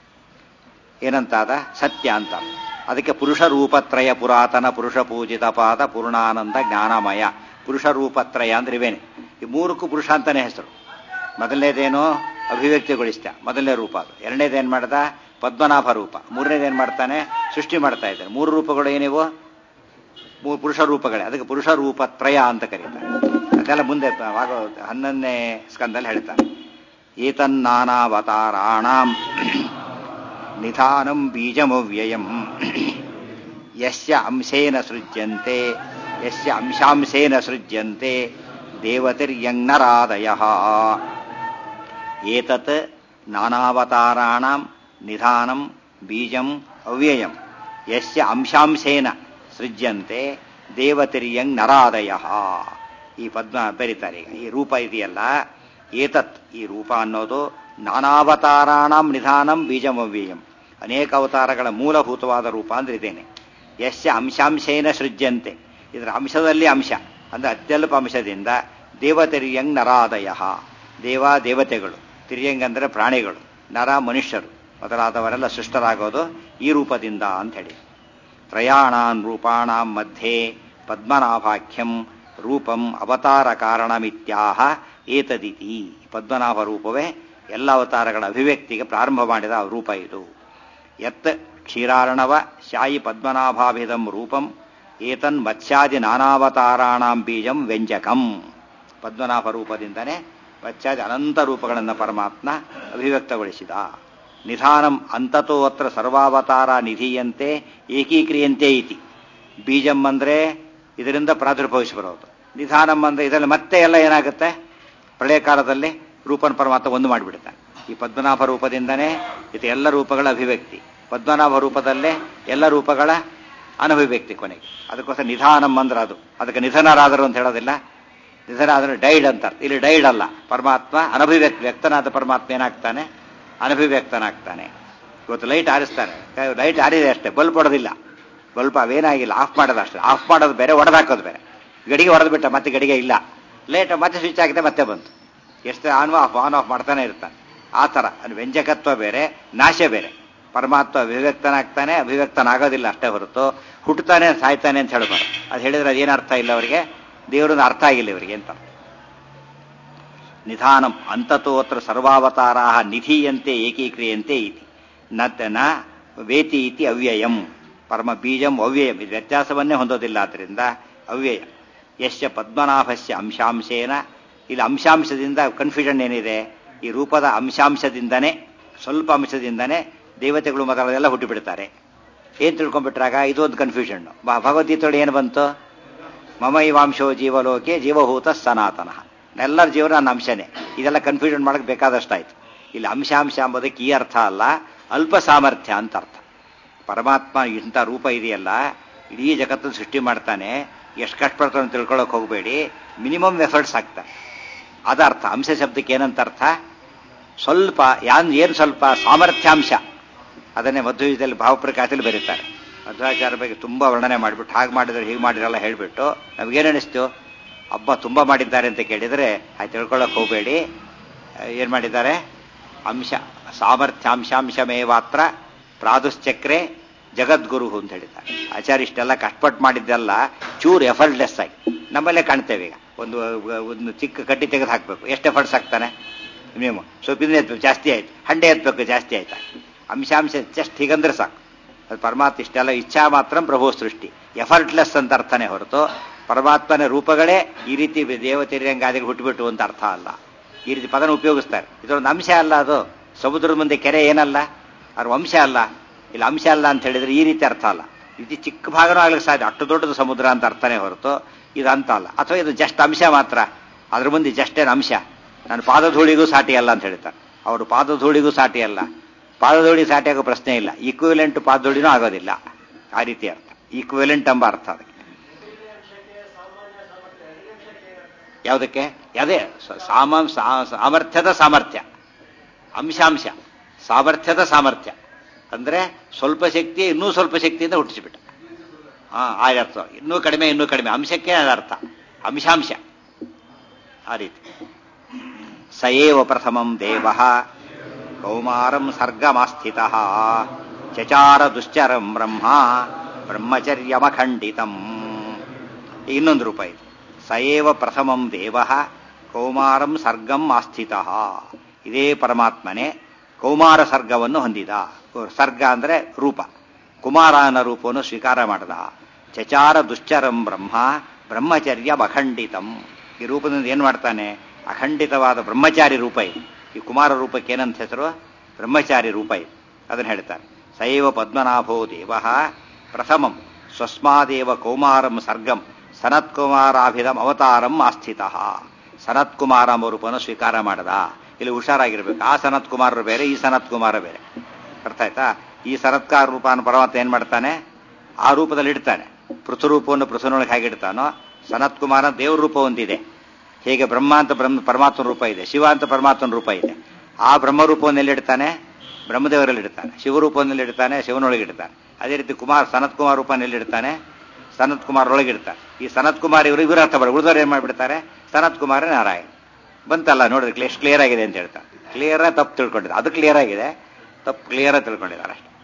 ಏನಂತಾದ ಸತ್ಯ ಅಂತ ಅದಕ್ಕೆ ಪುರುಷ ರೂಪತ್ರಯ ಪುರಾತನ ಪುರುಷ ಪೂಜಿತ ಪಾದ ಪೂರ್ಣಾನಂದ ಜ್ಞಾನಮಯ ಪುರುಷ ರೂಪತ್ರಯ ಅಂದ್ರೆ ಇವೇನೆ ಈ ಮೂರಕ್ಕೂ ಪುರುಷ ಅಂತಾನೆ ಹೆಸರು ಮೊದಲನೇದೇನು ಅಭಿವ್ಯಕ್ತಿಗೊಳಿಸ್ತ ಮೊದಲನೇ ರೂಪ ಅದು ಎರಡನೇದೇನು ಮಾಡ್ದ ಪದ್ಮನಾಭ ರೂಪ ಮೂರನೇದೇನು ಮಾಡ್ತಾನೆ ಸೃಷ್ಟಿ ಮಾಡ್ತಾ ಇದ್ದಾನೆ ಮೂರು ರೂಪಗಳು ಏನಿವು ಮೂರು ಪುರುಷ ರೂಪಗಳೇ ಅದಕ್ಕೆ ಪುರುಷ ರೂಪತ್ರಯ ಅಂತ ಕರೀತಾರೆ ಅದೆಲ್ಲ ಮುಂದೆ ಆಗೋ ಹನ್ನೊಂದನೇ ಸ್ಕಂದಲ್ಲಿ ಹೇಳ್ತಾನೆ ಏತನ್ನಾನಾವತಾರಾಣಾಂ ನಿಧಾನಂ ಬೀಜಮವ್ಯಯಂ ಯಸ್ಯ ಅಂಶೇನ ಸೃಜ್ಯಂತೆ ಯಸ್ಯ ಅಂಶಾಂಶೇನ ಸೃಜ್ಯಂತೆ ದೇವತಿರ್ಯಂಗ್ನರಾದಯ ಏತತ್ ನಾನಾವತಾರಾಣಾಂ ನಿಧಾನಂ ಬೀಜಂ ಅವ್ಯಯಂ ಯಸ್ಯ ಅಂಶಾಂಶೇನ ಸೃಜ್ಯಂತೆ ದೇವತಿರ್ಯಂಗ್ ನರಾದಯ ಈ ಪದ್ಮ ಬರೀತಾರೆ ಈಗ ಈ ರೂಪ ಇದೆಯಲ್ಲ ಏತತ್ ಈ ರೂಪ ಅನ್ನೋದು ನಾನಾವತಾರಾಣಂ ನಿಧಾನಂ ಬೀಜಮವ್ಯಯಂ ಅನೇಕ ಅವತಾರಗಳ ಮೂಲಭೂತವಾದ ರೂಪ ಅಂದ್ರೆ ಇದೇನೆ ಯಶ್ಯ ಅಂಶಾಂಶೇನ ಸೃಜ್ಯಂತೆ ಇದರ ಅಂಶದಲ್ಲಿ ಅಂಶ ಅಂದ್ರೆ ಅತ್ಯಲ್ಪ ಅಂಶದಿಂದ ದೇವತಿರ್ಯಂಗ್ ನರಾದಯ ದೇವ ದೇವತೆಗಳು ತಿರ್ಯಂಗ್ ಅಂದ್ರೆ ಪ್ರಾಣಿಗಳು ನರ ಮನುಷ್ಯರು ಮೊದಲಾದವರೆಲ್ಲ ಸೃಷ್ಟರಾಗೋದು ಈ ರೂಪದಿಂದ ಅಂತ ಹೇಳಿ ತ್ರಯಾಣಾನ್ ರೂಪಾಣಾಂ ಮಧ್ಯೆ ಪದ್ಮನಾಭಾಖ್ಯಂ ರೂಪಂ ಅವತಾರ ಕಾರಣಮಿತ್ಯಾಹ ಏತದಿತಿ ಪದ್ಮನಾಭ ರೂಪವೇ ಎಲ್ಲ ಅವತಾರಗಳ ಅಭಿವ್ಯಕ್ತಿಗೆ ಪ್ರಾರಂಭ ಮಾಡಿದ ರೂಪ ಇದು ಯತ್ ಕ್ಷೀರಾರ್ಣವ ಶಾಯಿ ಪದ್ಮನಾಭಾಭಿಧಂ ರೂಪಂ ಏತನ್ ಮತ್ಸ್ಯಾದಿ ನಾನಾವತಾರಾಣಾಂ ಬೀಜಂ ವ್ಯಂಜಕಂ ಪದ್ಮನಾಭ ರೂಪದಿಂದನೇ ಮತ್ಸ್ಯಾದಿ ಅನಂತ ರೂಪಗಳನ್ನು ಪರಮಾತ್ಮ ಅಭಿವ್ಯಕ್ತಗೊಳಿಸಿದ ನಿಧಾನಂ ಅಂತತೋ ಅತ್ರ ಸರ್ವಾವತಾರ ನಿಧೀಯಂತೆ ಏಕೀಕ್ರಿಯಂತೆ ಇತಿ ಬೀಜಂ ಅಂದ್ರೆ ಇದರಿಂದ ಪ್ರಾದುರ್ಭವಿಸಿ ಬರೋದು ನಿಧಾನಂ ಅಂದ್ರೆ ಇದರಲ್ಲಿ ಮತ್ತೆ ಎಲ್ಲ ಏನಾಗುತ್ತೆ ಪ್ರಳಯ ಕಾಲದಲ್ಲಿ ರೂಪನ ಪರಮಾತ್ಮ ಒಂದು ಮಾಡಿಬಿಡ್ತಾನೆ ಈ ಪದ್ಮನಾಭ ರೂಪದಿಂದನೇ ಇದು ಎಲ್ಲ ರೂಪಗಳ ಅಭಿವ್ಯಕ್ತಿ ಪದ್ಮನಾಭ ರೂಪದಲ್ಲೇ ಎಲ್ಲ ರೂಪಗಳ ಅನಭಿವ್ಯಕ್ತಿ ಕೊನೆಗೆ ಅದಕ್ಕೋಸ್ಕರ ನಿಧಾನಂ ಅಂದ್ರೆ ಅದು ಅದಕ್ಕೆ ನಿಧನರಾದರು ಅಂತ ಹೇಳೋದಿಲ್ಲ ನಿಧನ ಆದರೆ ಡೈಡ್ ಅಂತ ಅರ್ಥ. ಇಲ್ಲಿ ಡೈಡ್ ಅಲ್ಲ ಪರಮಾತ್ಮ ಅನಭಿವ್ಯಕ್ತಿ ವ್ಯಕ್ತನಾದ ಪರಮಾತ್ಮ ಏನಾಗ್ತಾನೆ ಅನಭಿವ್ಯಕ್ತನಾಗ್ತಾನೆ ಇವತ್ತು ಲೈಟ್ ಆರಿಸ್ತಾರೆ ಲೈಟ್ ಆರಿದೆ ಅಷ್ಟೇ ಬಲ್ಬ್ ಹೊಡೆದಿಲ್ಲ ಬಲ್ಬ್ ಅವೇನಾಗಿಲ್ಲ ಆಫ್ ಮಾಡೋದು ಅಷ್ಟೇ ಆಫ್ ಮಾಡೋದು ಬೇರೆ ಹೊಡೆದಾಕೋದು ಬೇರೆ ಗಡಿಗೆ ಹೊಡೆದು ಬಿಟ್ಟ ಮತ್ತೆ ಗಡಿಗೆ ಇಲ್ಲ ಲೇಟ್ ಮತ್ತೆ ಸ್ವಿಚ್ ಆಗಿದೆ ಮತ್ತೆ ಬಂತು ಎಷ್ಟು ಆನ್ ಆಫ್ ಆನ್ ಆಫ್ ಮಾಡ್ತಾನೆ ಇರ್ತಾನೆ ಆ ಥರ ಅದು ವ್ಯಂಜಕತ್ವ ಬೇರೆ ನಾಶ ಬೇರೆ ಪರಮಾತ್ಮ ಅಭಿವ್ಯಕ್ತನಾಗ್ತಾನೆ ಅಭಿವ್ಯಕ್ತನಾಗೋದಿಲ್ಲ ಅಷ್ಟೇ ಹೊರತು ಹುಟ್ಟುತ್ತಾನೆ ಸಾಯ್ತಾನೆ ಅಂತ ಹೇಳ್ಬಾರ್ದು ಅದು ಹೇಳಿದ್ರೆ ಅದೇನು ಅರ್ಥ ಇಲ್ಲ ಅವರಿಗೆ ದೇವರನ್ನ ಅರ್ಥ ಆಗಿಲ್ಲ ಇವರಿಗೆ ಅಂತ ನಿಧಾನಂ ಅಂತತೋತ್ರ ಸರ್ವಾವತಾರಾ ನಿಧೀಯಂತೆ ಏಕೀಕ್ರಿಯಂತೆ ಇತಿ ನ ನ ವೇತಿ ಇತಿ ಅವ್ಯಯಂ ಪರಮ ಬೀಜಂ ಅವ್ಯಯಂ ಇದು ವ್ಯತ್ಯಾಸವನ್ನೇ ಹೊಂದೋದಿಲ್ಲ ಆದ್ದರಿಂದ ಅವ್ಯಯ ಯಶ್ಚ ಪದ್ಮನಾಭಸ್ಯ ಅಂಶಾಂಶೇನ ಇಲ್ಲಿ ಅಂಶಾಂಶದಿಂದ ಕನ್ಫ್ಯೂಷನ್ ಏನಿದೆ ಈ ರೂಪದ ಅಂಶಾಂಶದಿಂದನೇ ಸ್ವಲ್ಪ ಅಂಶದಿಂದನೇ ದೇವತೆಗಳು ಮೊದಲೆಲ್ಲ ಹುಟ್ಟಿಬಿಡ್ತಾರೆ ಏನ್ ತಿಳ್ಕೊಂಡ್ಬಿಟ್ರಾಗ ಇದೊಂದು ಕನ್ಫ್ಯೂಷನ್ ಭಗವದ್ಗೀತೆಯೊಳಗೆ ಏನು ಬಂತು ಮಮ ಇವಾಂಶೋ ಜೀವಲೋಕೆ ಜೀವಭೂತ ಸನಾತನ ಎಲ್ಲರ ಜೀವನ ನನ್ನ ಅಂಶನೇ ಇದೆಲ್ಲ ಕನ್ಫ್ಯೂಷನ್ ಮಾಡಕ್ಕೆ ಬೇಕಾದಷ್ಟಾಯ್ತು ಇಲ್ಲಿ ಅಂಶಾಂಶ ಎಂಬುದಕ್ಕೆ ಈ ಅರ್ಥ ಅಲ್ಲ ಅಲ್ಪ ಸಾಮರ್ಥ್ಯ ಅಂತ ಅರ್ಥ ಪರಮಾತ್ಮ ಇಂಥ ರೂಪ ಇದೆಯಲ್ಲ ಇಡೀ ಜಗತ್ತನ್ನು ಸೃಷ್ಟಿ ಮಾಡ್ತಾನೆ ಎಷ್ಟು ಕಷ್ಟಪಡ್ತಾನೆ ಅಂತ ತಿಳ್ಕೊಳಕ್ ಹೋಗಬೇಡಿ ಮಿನಿಮಮ್ ಎಫರ್ಟ್ಸ್ ಆಗ್ತಾನೆ ಅದ ಅರ್ಥ ಅಂಶ ಶಬ್ದಕ್ಕೆ ಏನಂತ ಅರ್ಥ ಸ್ವಲ್ಪ ಯಾನ್ ಏನು ಸ್ವಲ್ಪ ಸಾಮರ್ಥ್ಯಾಂಶ ಅದನ್ನೇ ಮಧ್ವಯುಗದಲ್ಲಿ ಭಾವಪ್ರಕಾಶದಲ್ಲಿ ಬರೀತಾರೆ ಮಧ್ವಾಚಾರ್ಯ ಬಗ್ಗೆ ತುಂಬಾ ವರ್ಣನೆ ಮಾಡಿಬಿಟ್ಟು ಹಾಗೆ ಮಾಡಿದ್ರೆ ಹೀಗೆ ಮಾಡಿರಲ್ಲ ಹೇಳಿಬಿಟ್ಟು ನಮಗೇನು ಅನಿಸ್ತು ಹಬ್ಬ ತುಂಬಾ ಮಾಡಿದ್ದಾರೆ ಅಂತ ಕೇಳಿದರೆ ಅದು ತಿಳ್ಕೊಳ್ಳೋಕೆ ಹೋಗಬೇಡಿ ಏನು ಮಾಡಿದ್ದಾರೆ ಅಂಶ ಸಾಮರ್ಥ್ಯಾಂಶಾಂಶಮೇವಾತ್ರ ಪ್ರಾದುಶ್ಚಕ್ರೆ ಜಗದ್ಗುರು ಅಂತ ಹೇಳಿದ್ದಾರೆ ಆಚಾರ್ಯ ಇಷ್ಟೆಲ್ಲ ಕಷ್ಟಪಟ್ಟು ಮಾಡಿದ್ದೆಲ್ಲ ಚೂರು ಎಫರ್ಟ್ಲೆಸ್ ಆಗಿ ನಮ್ಮಲ್ಲೇ ಕಾಣ್ತೇವೆ ಈಗ ಒಂದು ಒಂದು ಚಿಕ್ಕ ಕಡ್ಡಿ ತೆಗೆದು ಹಾಕಬೇಕು ಎಷ್ಟು ಎಫರ್ಟ್ಸ್ ಆಗ್ತಾನೆ ಮಿನಿಮಮ್ ಸ್ವಲ್ಪ ಇದನ್ನ ಎತ್ಬೇಕು ಜಾಸ್ತಿ ಆಯ್ತು ಹಂಡೆ ಎತ್ಬೇಕು ಜಾಸ್ತಿ ಆಯ್ತಾ ಅಂಶಾಂಶ ಜಸ್ಟ್ ಹೀಗಂದ್ರೆ ಸಾಕು ಅದು ಪರಮಾತ್ಮ ಇಷ್ಟೆಲ್ಲ ಇಚ್ಛಾ ಮಾತ್ರ ಪ್ರಭು ಸೃಷ್ಟಿ ಎಫರ್ಟ್ಲೆಸ್ ಅಂತ ಅರ್ಥನೇ ಹೊರತು ಪರಮಾತ್ಮನ ರೂಪಗಳೇ ಈ ರೀತಿ ದೇವತೆರಂಗಾದಿಗೆ ಹುಟ್ಟುಬಿಟ್ಟು ಅಂತ ಅರ್ಥ ಅಲ್ಲ ಈ ರೀತಿ ಪದನ ಉಪಯೋಗಿಸ್ತಾರೆ ಇದೊಂದು ಅಂಶ ಅಲ್ಲ ಅದು ಸಮುದ್ರದ ಮುಂದೆ ಕೆರೆ ಏನಲ್ಲ ಅದ್ರ ವಂಶ ಅಲ್ಲ ಇಲ್ಲ ಅಂಶ ಅಲ್ಲ ಅಂತ ಹೇಳಿದ್ರೆ ಈ ರೀತಿ ಅರ್ಥ ಅಲ್ಲ ಇದು ಚಿಕ್ಕ ಭಾಗನೂ ಆಗ್ಲಿಕ್ಕೆ ಸಾಧ್ಯ ಅಷ್ಟು ದೊಡ್ಡದು ಸಮುದ್ರ ಅಂತ ಅರ್ಥನೇ ಹೊರತು ಇದು ಅಂತ ಅಲ್ಲ ಅಥವಾ ಇದು ಜಸ್ಟ್ ಅಂಶ ಮಾತ್ರ ಅದ್ರ ಮುಂದೆ ಜಸ್ಟ್ ಏನು ಅಂಶ ನನ್ನ ಪಾದಧೂಳಿಗೂ ಸಾಟಿ ಅಲ್ಲ ಅಂತ ಹೇಳ್ತಾರೆ ಅವರು ಪಾದಧೂಳಿಗೂ ಸಾಟಿ ಅಲ್ಲ ಪಾದಧೂಳಿ ಸಾಟಿ ಆಗೋ ಪ್ರಶ್ನೆ ಇಲ್ಲ ಈಕ್ವಿಲೆಂಟ್ ಪಾದಧೂಳಿನೂ ಆಗೋದಿಲ್ಲ ಆ ರೀತಿ ಅರ್ಥ ಈಕ್ವಿಲೆಂಟ್ ಎಂಬ ಅರ್ಥ ಅದಕ್ಕೆ ಯಾವುದಕ್ಕೆ ಅದೇ ಸಾಮ ಸಾಮರ್ಥ್ಯದ ಸಾಮರ್ಥ್ಯ ಅಂಶಾಂಶ ಸಾಮರ್ಥ್ಯದ ಸಾಮರ್ಥ್ಯ ಅಂದ್ರೆ ಸ್ವಲ್ಪ ಶಕ್ತಿ ಇನ್ನೂ ಸ್ವಲ್ಪ ಶಕ್ತಿಯಿಂದ ಹುಟ್ಟಿಸಿಬಿಟ್ಟ ಹಾ ಆ ಅರ್ಥ ಇನ್ನೂ ಕಡಿಮೆ ಇನ್ನೂ ಕಡಿಮೆ ಅಂಶಕ್ಕೆ ಅರ್ಥ ಅಂಶಾಂಶ ಆ ರೀತಿ ಸಯೇವ ಪ್ರಥಮಂ ದೇವ ಕೌಮಾರಂ ಸರ್ಗಮಾಸ್ಥಿತ ಚಚಾರ ದುಶ್ಚರಂ ಬ್ರಹ್ಮ ಬ್ರಹ್ಮಚರ್ಯಮಖಂಡಿತಂ ಇನ್ನೊಂದು ರೂಪ ಇದೆ ಸಯೇವ ಪ್ರಥಮಂ ದೇವ ಕೌಮಾರಂ ಸರ್ಗಂ ಆಸ್ಥಿತ ಇದೇ ಪರಮಾತ್ಮನೇ ಕೌಮಾರ ಸರ್ಗವನ್ನು ಹೊಂದಿದ ಸರ್ಗ ಅಂದ್ರೆ ರೂಪ ಕುಮಾರ ಅನ್ನೋ ರೂಪವನ್ನು ಸ್ವೀಕಾರ ಮಾಡದ ಚಚಾರ ದುಶ್ಚರಂ ಬ್ರಹ್ಮ ಬ್ರಹ್ಮಚರ್ಯ ಅಖಂಡಿತಂ ಈ ರೂಪದಿಂದ ಏನ್ ಮಾಡ್ತಾನೆ ಅಖಂಡಿತವಾದ ಬ್ರಹ್ಮಚಾರಿ ರೂಪ ಇದೆ ಈ ಕುಮಾರ ರೂಪಕ್ಕೆ ಏನಂತ ಹೆಸರು ಬ್ರಹ್ಮಚಾರಿ ರೂಪ ಇದೆ ಅದನ್ನು ಹೇಳ್ತಾರೆ ಸೈವ ಪದ್ಮನಾಭೋ ದೇವ ಪ್ರಥಮಂ ಸ್ವಸ್ಮಾದೇವ ಕೌಮಾರಂ ಸರ್ಗಂ ಸನತ್ಕುಮಾರಾಭಿಧಂ ಅವತಾರಂ ಆಸ್ಥಿತ ಸನತ್ಕುಮಾರ ಎಂಬ ರೂಪವನ್ನು ಸ್ವೀಕಾರ ಮಾಡದ ಇಲ್ಲಿ ಹುಷಾರಾಗಿರ್ಬೇಕು ಆ ಸನತ್ ಕುಮಾರರು ಬೇರೆ ಈ ಸನತ್ ಕುಮಾರ ಬೇರೆ ಅರ್ಥ ಆಯ್ತಾ ಈ ಸನತ್ಕಾರ ರೂಪನ ಪರಮಾತ್ಮ ಏನ್ ಮಾಡ್ತಾನೆ ಆ ರೂಪದಲ್ಲಿ ಇಡ್ತಾನೆ ಪೃಥುರೂಪವನ್ನು ಪೃಥುನೊಳಗೆ ಹೇಗೆ ಇಡ್ತಾನೋ ಸನತ್ ಕುಮಾರ ದೇವ್ರ ರೂಪ ಒಂದಿದೆ ಹೇಗೆ ಬ್ರಹ್ಮ ಅಂತ ಬ್ರಹ್ಮ ಪರಮಾತ್ಮನ ರೂಪ ಇದೆ ಶಿವ ಅಂತ ಪರಮಾತ್ಮನ ರೂಪ ಇದೆ ಆ ಬ್ರಹ್ಮ ರೂಪವನ್ನು ಎಲ್ಲಿಡ್ತಾನೆ ಬ್ರಹ್ಮದೇವರಲ್ಲಿ ಇಡ್ತಾನೆ ಶಿವರೂಪವನ್ನು ಇಡ್ತಾನೆ ಶಿವನೊಳಗೆ ಇಡ್ತಾನೆ ಅದೇ ರೀತಿ ಕುಮಾರ್ ಸನತ್ ಕುಮಾರ್ ರೂಪನ ಎಲ್ಲಿಡ್ತಾನೆ ಸನತ್ ಕುಮಾರ್ ಒಳಗೆ ಇಡ್ತಾನೆ ಈ ಸನತ್ ಕುಮಾರ್ ಇವರು ಇವರು ಅರ್ಥ ಬರ ಉಳಿದವ್ರು ಏನ್ ಮಾಡ್ಬಿಡ್ತಾರೆ ಸನತ್ ಕುಮಾರ ನಾರಾಯಣ ಬಂತಲ್ಲ ನೋಡಿದ್ರೆ ಎಷ್ಟು ಕ್ಲಿಯರ್ ಆಗಿದೆ ಅಂತ ಹೇಳ್ತಾರೆ ಕ್ಲಿಯರ್ ತಪ್ಪು ತಿಳ್ಕೊಂಡಿದ್ದಾರೆ ಅದು ಕ್ಲಿಯರ್ ಆಗಿದೆ ತಪ್ಪು ಕ್ಲಿಯರ್ ತಿಳ್ಕೊಂಡಿದ್ದಾರೆ ಅಷ್ಟೇ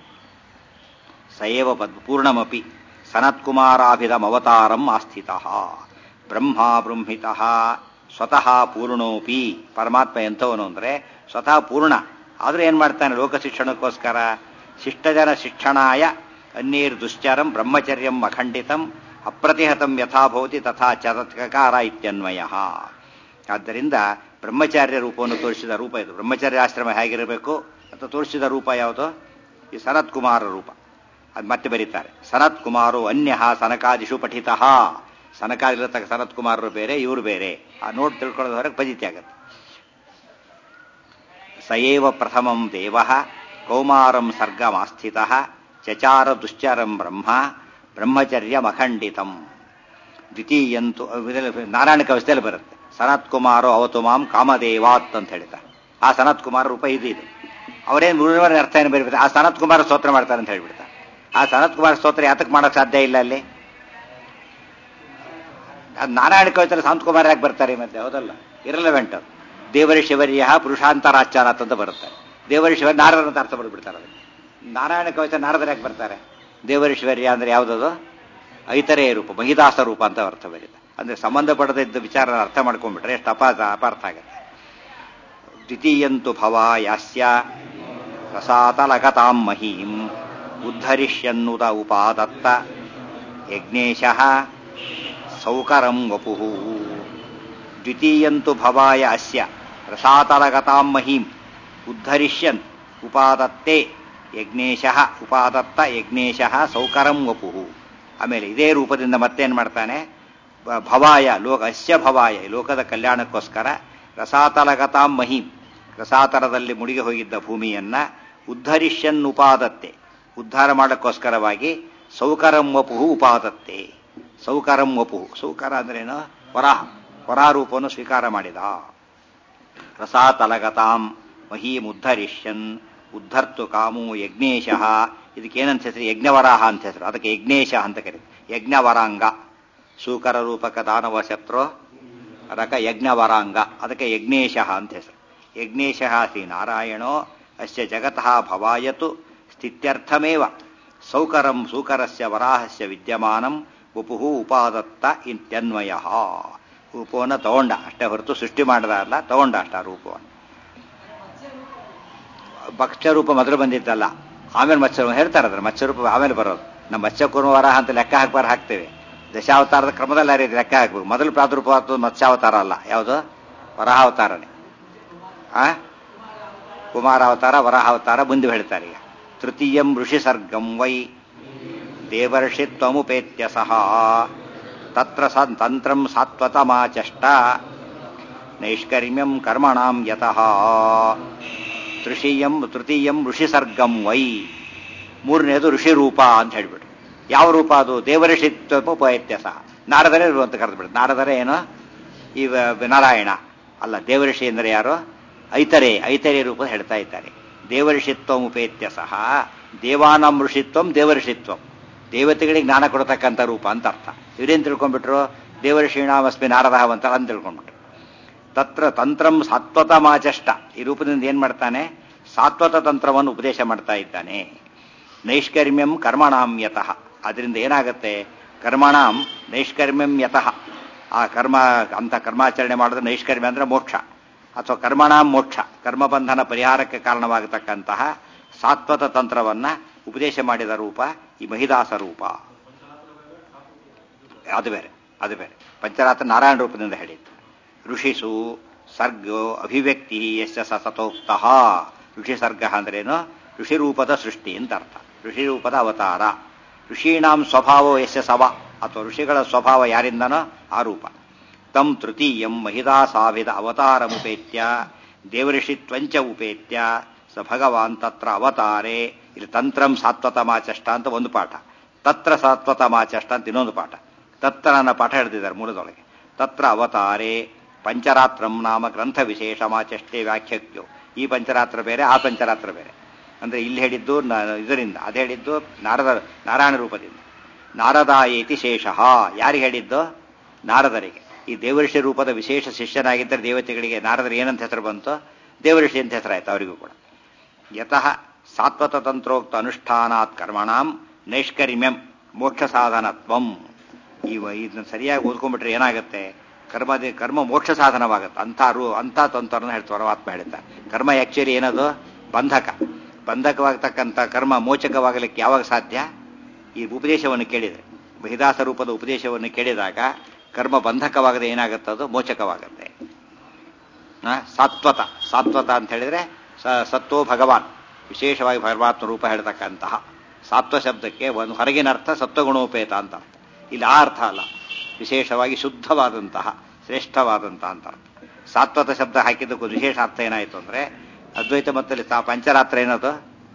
ಸಯೇವ ಪದ್ ಪೂರ್ಣಮಪಿ ಸನತ್ಕುಮಾರಾಭಿಧಂ ಅವತಾರಂ ಆಸ್ಥಿತ ಬ್ರಹ್ಮ ಬೃಂಹಿತ ಸ್ವತಃ ಪೂರ್ಣೋಪಿ ಪರಮಾತ್ಮ ಎಂಥವನು ಅಂದ್ರೆ ಸ್ವತಃ ಪೂರ್ಣ ಆದ್ರೂ ಏನ್ ಮಾಡ್ತಾನೆ ಲೋಕ ಶಿಕ್ಷಣಕ್ಕೋಸ್ಕರ ಶಿಷ್ಟಜನ ಶಿಕ್ಷಣಾಯ ಅನ್ಯೇರ್ ದುಶ್ಚರಂ ಬ್ರಹ್ಮಚರ್ಯಂ ಅಖಂಡಿತಂ ಅಪ್ರತಿಹತಂ ಯಥಾಭವತಿ ತಥಾ ಚತತ್ಕಾರ ಇತ್ಯನ್ವಯ ಆದ್ದರಿಂದ ಬ್ರಹ್ಮಚಾರ್ಯ ರೂಪವನ್ನು ತೋರಿಸಿದ ರೂಪ ಇದು ಬ್ರಹ್ಮಚಾರ್ಯ ಆಶ್ರಮ ಹೇಗಿರಬೇಕು ಅಂತ ತೋರಿಸಿದ ರೂಪ ಯಾವುದು ಈ ಸನತ್ ಕುಮಾರ ರೂಪ ಅದು ಮತ್ತೆ ಬರೀತಾರೆ ಸನತ್ ಕುಮಾರು ಅನ್ಯ ಸನಕಾದಿಷು ಪಠಿತ ಸನಕಾದಿರತಕ್ಕ ಸನತ್ ಕುಮಾರರು ಬೇರೆ ಇವರು ಬೇರೆ ಆ ನೋಟ್ ತಿಳ್ಕೊಳ್ಳೋದು ಹೊರಗೆ ಪಜಿತಿ ಆಗುತ್ತೆ ಸಯೇವ ಪ್ರಥಮಂ ದೇವ ಕೌಮಾರಂ ಸರ್ಗಮಾಸ್ಥಿತ ಚಚಾರ ದುಶ್ಚರಂ ಬ್ರಹ್ಮ ಬ್ರಹ್ಮಚರ್ಯಮಖಂಡಿತಂ ದ್ವಿತೀಯಂತು ಇದರಲ್ಲಿ ನಾರಾಯಣ ಕವಚದಲ್ಲಿ ಬರುತ್ತೆ ಸನತ್ ಕುಮಾರೋ ಅವತು ಮಾಂ ಕಾಮದೇವಾತ್ ಅಂತ ಹೇಳ್ತಾರೆ ಆ ಸನತ್ ಕುಮಾರ ರೂಪ ಇದು ಇದು ಅವರೇನು ಮೂರನೇ ಅರ್ಥ ಏನು ಬರೀತಾರೆ ಆ ಸನತ್ ಕುಮಾರ ಸ್ತೋತ್ರ ಮಾಡ್ತಾರೆ ಅಂತ ಹೇಳ್ಬಿಡ್ತಾರೆ ಆ ಸನತ್ ಕುಮಾರ ಸ್ತೋತ್ರ ಯಾತಕ್ಕೆ ಮಾಡೋಕೆ ಸಾಧ್ಯ ಇಲ್ಲ ಅಲ್ಲಿ ಅದು ನಾರಾಯಣ ಕವಿತಲ್ಲಿ ಸಂತ ಕುಮಾರ ಯಾಕೆ ಬರ್ತಾರೆ ಮತ್ತೆ ಹೌದಲ್ಲ ಇರಲವೆಂಟ್ ದೇವರಿ ಶಿವರ್ಯ ಪುರುಷಾಂತರಾಚಾರತ್ ಅಂತ ಬರುತ್ತೆ ದೇವರಿ ಶಿವ ನಾರದರ ಅಂತ ಅರ್ಥ ಬರ್ಬಿಡ್ತಾರೆ ಅದಕ್ಕೆ ನಾರಾಯಣ ಕವಿತ ನಾರದರ ಯಾಕೆ ಬರ್ತಾರೆ ದೇವರಿ ಶಿವರ್ಯ ಅಂದ್ರೆ ಯಾವುದದು ಐತರೆಯ ರೂಪ ಮಹಿದಾಸ ರೂಪ ಅಂತ ಅರ್ಥ ಬರುತ್ತೆ ಅಂದ್ರೆ ಸಂಬಂಧಪಡದಿದ್ದ ವಿಚಾರ ಅರ್ಥ ಮಾಡ್ಕೊಂಡ್ಬಿಟ್ರೆ ಎಷ್ಟು ಅಪಾರ್ಥ ಅಪಾರ್ಥ ಆಗುತ್ತೆ ದ್ವಿತೀಯಂತು ಭವ ಯಾಸ್ಯ ರಸಾತಲಗತಾಂ ಮಹೀಂ ಉದ್ಧರಿಷ್ಯನ್ನುತ ಉಪಾದತ್ತ ಯಜ್ಞೇಶ ಸೌಕರಂ ವಪು ದ್ವಿತೀಯಂತು ಭವಾಯ ಅಸ್ಯ ರಸಾತಲಗತಾಂ ಮಹೀಂ ಉದ್ಧರಿಷ್ಯನ್ ಉಪಾದತ್ತೆ ಯಜ್ಞೇಶ ಉಪಾದತ್ತ ಯಜ್ಞೇಶ ಸೌಕರಂ ವಪು ಆಮೇಲೆ ಇದೇ ರೂಪದಿಂದ ಮತ್ತೇನು ಮಾಡ್ತಾನೆ ಬ- ಭವಾಯ ಲೋಕ ಅಸ್ಯ ಭವಾಯ ಈ ಲೋಕದ ಕಲ್ಯಾಣಕ್ಕೋಸ್ಕರ ರಸಾತಲಗತಾಂ ಮಹೀಂ ರಸಾತಲದಲ್ಲಿ ಮುಳುಗಿ ಹೋಗಿದ್ದ ಭೂಮಿಯನ್ನ ಉದ್ಧರಿಷ್ಯನ್ ಉಪಾದತ್ತೆ ಉದ್ಧಾರ ಮಾಡಕ್ಕೋಸ್ಕರವಾಗಿ ಸೌಕರಂ ವಪು ಉಪಾದತ್ತೆ ಸೌಕರಂ ವಪು ಸೌಕರ ಅಂದ್ರೇನು ವರಾಹ ವರಾರೂಪವನ್ನು ಸ್ವೀಕಾರ ಮಾಡಿದ ರಸಾತಲಗತಾಂ ಮಹೀಂ ಉದ್ಧರಿಷ್ಯನ್ ಉದ್ಧರ್ತು ಕಾಮು ಯಜ್ಞೇಶ ಇದಕ್ಕೇನಂತ ಹೆಸರು ಯಜ್ಞವರಾಹ ಅಂತ ಹೆಸರು ಅದಕ್ಕೆ ಯಜ್ಞೇಶ ಅಂತ ಕರೀತಾರೆ ಯಜ್ಞವರಾಂಗ ಸೂಕರ ರೂಪಕ ದಾನವ ಶತ್ರು ಅದಕ್ಕೆ ಯಜ್ಞವರಾಂಗ ಅದಕ್ಕೆ ಯಜ್ಞೇಶ ಅಂತ ಹೆಸರು ಯಜ್ಞೇಶ ಶ್ರೀ ನಾರಾಯಣೋ ಅಸ್ಯ ಜಗತಃ ಭವಾಯತು ಸ್ಥಿತ್ಯರ್ಥಮೇವ ಸೌಕರಂ ಸೂಕರಸ್ಯ ವರಾಹಸ್ಯ ವಿದ್ಯಮಾನಂ ಉಪುಹು ಉಪಾದತ್ತ ಇತ್ಯನ್ವಯ ರೂಪವನ್ನು ತಗೊಂಡ ಅಷ್ಟೇ ಹೊರತು ಸೃಷ್ಟಿ ಮಾಡದ ಅಲ್ಲ ತಗೊಂಡ ಅಷ್ಟ ಆ ರೂಪವನ್ನು ಭಕ್ಷ್ಯ ರೂಪ ಮೊದಲು ಬಂದಿದ್ದಲ್ಲ ಆಮೇಲೆ ಮತ್ಸ್ಯ ಹೇಳ್ತಾರೆ ಅದ್ರ ಮತ್ಸ್ಯ ರೂಪ ಆಮೇಲೆ ಬರೋದು ನಮ್ಮ ಮತ್ಸ್ಯ ವರಾಹ ಅಂತ ಲೆಕ್ಕ ಹಾಕ್ಬಾರ ಹಾಕ್ತೇವೆ ದಶಾವತಾರದ ಕ್ರಮದಲ್ಲಿ ಆ ರೀತಿ ಲೆಕ್ಕ ಹಾಕ್ಬೇಕು ಮೊದಲು ಪ್ರಾದುರ್ಭಾವ ಆಗ್ತದೆ ಮತ್ಸ್ಯಾವತಾರ ಅಲ್ಲ ಯಾವುದು ವರಾಹಾವತಾರನೇ ಆ ಕುಮಾರಾವತಾರ ವರಾಹಾವತಾರ ಮುಂದೆ ಹೇಳ್ತಾರೆ ಈಗ ತೃತೀಯಂ ಋಷಿ ಸರ್ಗಂ ವೈ ದೇವರ್ಷಿತ್ವಮುಪೇತ್ಯ ಸಹ ತತ್ರ ಸನ್ ತಂತ್ರಂ ಸಾತ್ವತಮಾಚಷ್ಟ ನೈಷ್ಕರ್ಮ್ಯಂ ಕರ್ಮಣಾಂ ಯತಃ ತೃತೀಯಂ ತೃತೀಯಂ ಋಷಿ ಸರ್ಗಂ ವೈ ಮೂರನೇದು ಋಷಿ ರೂಪ ಅಂತ ಹೇಳ್ಬಿಟ್ಟು ಯಾವ ರೂಪ ಅದು ದೇವಋಷಿತ್ವಮುಪೇತ್ಯ ಸಹ ನಾರದರೇ ಅಂತ ಕರೆದ್ಬಿಟ್ಟು ನಾರದರೇ ಏನು ಈ ವ- ನಾರಾಯಣ ಅಲ್ಲ ದೇವಋಷಿ ಅಂದರೆ ಯಾರು ಐತರೆ ಐತರೆ ರೂಪ ಹೇಳ್ತಾ ಇದ್ದಾರೆ ದೇವಋಷಿತ್ವಂ ಉಪೇತ್ಯ ಸಹ ದೇವಾನಂ ಋಷಿತ್ವಂ ದೇವಋಷಿತ್ವಂ ದೇವತೆಗಳಿಗೆ ಜ್ಞಾನ ಕೊಡತಕ್ಕಂಥ ರೂಪ ಅಂತ ಅರ್ಥ ಇವರೇನು ತಿಳ್ಕೊಂಡ್ಬಿಟ್ರು ದೇವಋಷೀಣಾಮಸ್ಮಿ ನಾರದಃ ಅಂತ ಅಂತ ತಿಳ್ಕೊಂಡ್ಬಿಟ್ರು ತತ್ರ ತಂತ್ರಂ ಸಾತ್ವತ ಮಾಚಷ್ಟ ಈ ರೂಪದಿಂದ ಏನ್ ಮಾಡ್ತಾನೆ ಸಾತ್ವತ ತಂತ್ರವನ್ನು ಉಪದೇಶ ಮಾಡ್ತಾ ಇದ್ದಾನೆ ನೈಷ್ಕರ್ಮ್ಯಂ ಕರ್ಮಣಾಂ ಯತಃ ಅದರಿಂದ ಏನಾಗುತ್ತೆ ಕರ್ಮಣಾಂ ನೈಷ್ಕರ್ಮ್ಯಂ ಯತಃ ಆ ಕರ್ಮ ಅಂತ ಕರ್ಮಾಚರಣೆ ಮಾಡಿದ್ರೆ ನೈಷ್ಕರ್ಮ್ಯ ಅಂದ್ರೆ ಮೋಕ್ಷ ಅಥವಾ ಕರ್ಮಣಾಂ ಮೋಕ್ಷ ಕರ್ಮಬಂಧನ ಪರಿಹಾರಕ್ಕೆ ಕಾರಣವಾಗತಕ್ಕಂತಹ ಸಾತ್ವತ ತಂತ್ರವನ್ನ ಉಪದೇಶ ಮಾಡಿದ ರೂಪ ಈ ಮಹಿದಾಸ ರೂಪ ಅದು ಬೇರೆ ಅದು ಬೇರೆ ಪಂಚರಾತ್ರ ನಾರಾಯಣ ರೂಪದಿಂದ ಹೇಳಿದ್ದು ಋಷಿಸು ಸರ್ಗೋ ಅಭಿವ್ಯಕ್ತಿ ಯಶ ಸತೋಕ್ತ ಋಷಿ ಸರ್ಗ ಅಂದ್ರೇನು ಋಷಿ ರೂಪದ ಸೃಷ್ಟಿ ಅಂತ ಅರ್ಥ ಋಷಿ ರೂಪದ ಅವತಾರ ಋಷೀಣಾಂ ಸ್ವಭಾವೋ ಯಶ ಸವ ಅಥವಾ ಋಷಿಗಳ ಸ್ವಭಾವ ಯಾರಿಂದನೋ ಆ ರೂಪ ತಂ ತೃತೀಯಂ ಮಹಿದಾಸಾವಿದ ಅವತಾರಮುಪೇತ್ಯ ದೇವಋಷಿತ್ವಂಚ ಉಪೇತ್ಯ ಸ ಭಗವಾನ್ ತತ್ರ ಅವತಾರೆ ಇಲ್ಲಿ ತಂತ್ರಂ ಸಾತ್ವತಮಾಚಷ್ಟ ಅಂತ ಒಂದು ಪಾಠ ತತ್ರ ಸಾತ್ವತಮಾಚಷ್ಟ ಅಂತ ಇನ್ನೊಂದು ಪಾಠ ತತ್ರ ನನ್ನ ಪಾಠ ಹಿಡಿದಿದ್ದಾರೆ ಮೂಲದೊಳಗೆ ತತ್ರ ಅವತಾರೆ ಪಂಚರಾತ್ರಂ ನಾಮ ಗ್ರಂಥ ವಿಶೇಷಮಾಚಷ್ಟೇ ವ್ಯಾಖ್ಯಕ್ಯೋ ಈ ಪಂಚರಾತ್ರ ಬೇರೆ ಆ ಪಂಚರಾತ್ರ ಬೇರೆ ಅಂದ್ರೆ ಇಲ್ಲಿ ಹೇಳಿದ್ದು ನ- ಇದರಿಂದ ಅದು ಹೇಳಿದ್ದು ನಾರದ ನಾರಾಯಣ ರೂಪದಿಂದ ನಾರದ ಏತಿ ಶೇಷಃ ಯಾರಿಗೆ ಹೇಳಿದ್ದು ನಾರದರಿಗೆ ಈ ದೇವಋಷಿ ರೂಪದ ವಿಶೇಷ ಶಿಷ್ಯನಾಗಿದ್ದರೆ ದೇವತೆಗಳಿಗೆ ನಾರದರು ಏನಂತ ಹೆಸರು ಬಂತು ದೇವಋಷಿ ಅಂತ ಹೆಸರಾಯ್ತು ಅವರಿಗೂ ಕೂಡ ಯತಃ ಸಾತ್ವತ ತಂತ್ರೋಕ್ತ ಅನುಷ್ಠಾನಾತ್ ಕರ್ಮಣಾಂ ನೈಷ್ಕರ್ಮ್ಯಂ ಮೋಕ್ಷ ಸಾಧನತ್ವಂ ಈ ವ- ಇದನ್ನ ಸರಿಯಾಗಿ ಓದ್ಕೊಂಡ್ಬಿಟ್ರೆ ಏನಾಗುತ್ತೆ ಕರ್ಮದ ಕರ್ಮ ಮೋಕ್ಷ ಸಾಧನವಾಗುತ್ತೆ ಅಂಥ ರೂ ಅಂಥ ತಂತ್ರವನ್ನು ಹೇಳ್ತಾರೆ ಪರಮಾತ್ಮ ಹೇಳ್ತಾರೆ ಕರ್ಮ ಆಕ್ಚುಲಿ ಏನದು ಬಂಧಕ ಬಂಧಕವಾಗತಕ್ಕಂಥ ಕರ್ಮ ಮೋಚಕವಾಗಲಿಕ್ಕೆ ಯಾವಾಗ ಸಾಧ್ಯ ಈ ಉಪದೇಶವನ್ನು ಕೇಳಿದರೆ ಮಹಿದಾಸ ರೂಪದ ಉಪದೇಶವನ್ನು ಕೇಳಿದಾಗ ಕರ್ಮ ಬಂಧಕವಾಗದೆ ಏನಾಗುತ್ತೆ ಅದು ಮೋಚಕವಾಗುತ್ತೆ ಆ, ಸಾತ್ವತ ಸಾತ್ವತ ಅಂತ ಹೇಳಿದ್ರೆ ಸ- ಸತ್ವೋ ಭಗವಾನ್ ವಿಶೇಷವಾಗಿ ಪರಮಾತ್ಮ ರೂಪ ಹೇಳ್ತಕ್ಕಂತಹ ಸಾತ್ವ ಶಬ್ದಕ್ಕೆ ಒಂದು ಹೊರಗಿನ ಅರ್ಥ ಸತ್ವಗುಣೋಪೇತ ಅಂತ ಅರ್ಥ ಇಲ್ಲಿ ಆ ಅರ್ಥ ಅಲ್ಲ ವಿಶೇಷವಾಗಿ ಶುದ್ಧವಾದಂತಹ ಶ್ರೇಷ್ಠವಾದಂತಹ ಅಂತ ಅರ್ಥ ಸಾತ್ವತ ಶಬ್ದ ಹಾಕಿದ್ದಕ್ಕೂ ವಿಶೇಷ ಅರ್ಥ ಏನಾಯಿತು ಅಂದ್ರೆ ಅದ್ವೈತ ಮತ್ತಲ್ಲಿ ಸಾ ಪಂಚರಾತ್ರ ಏನದು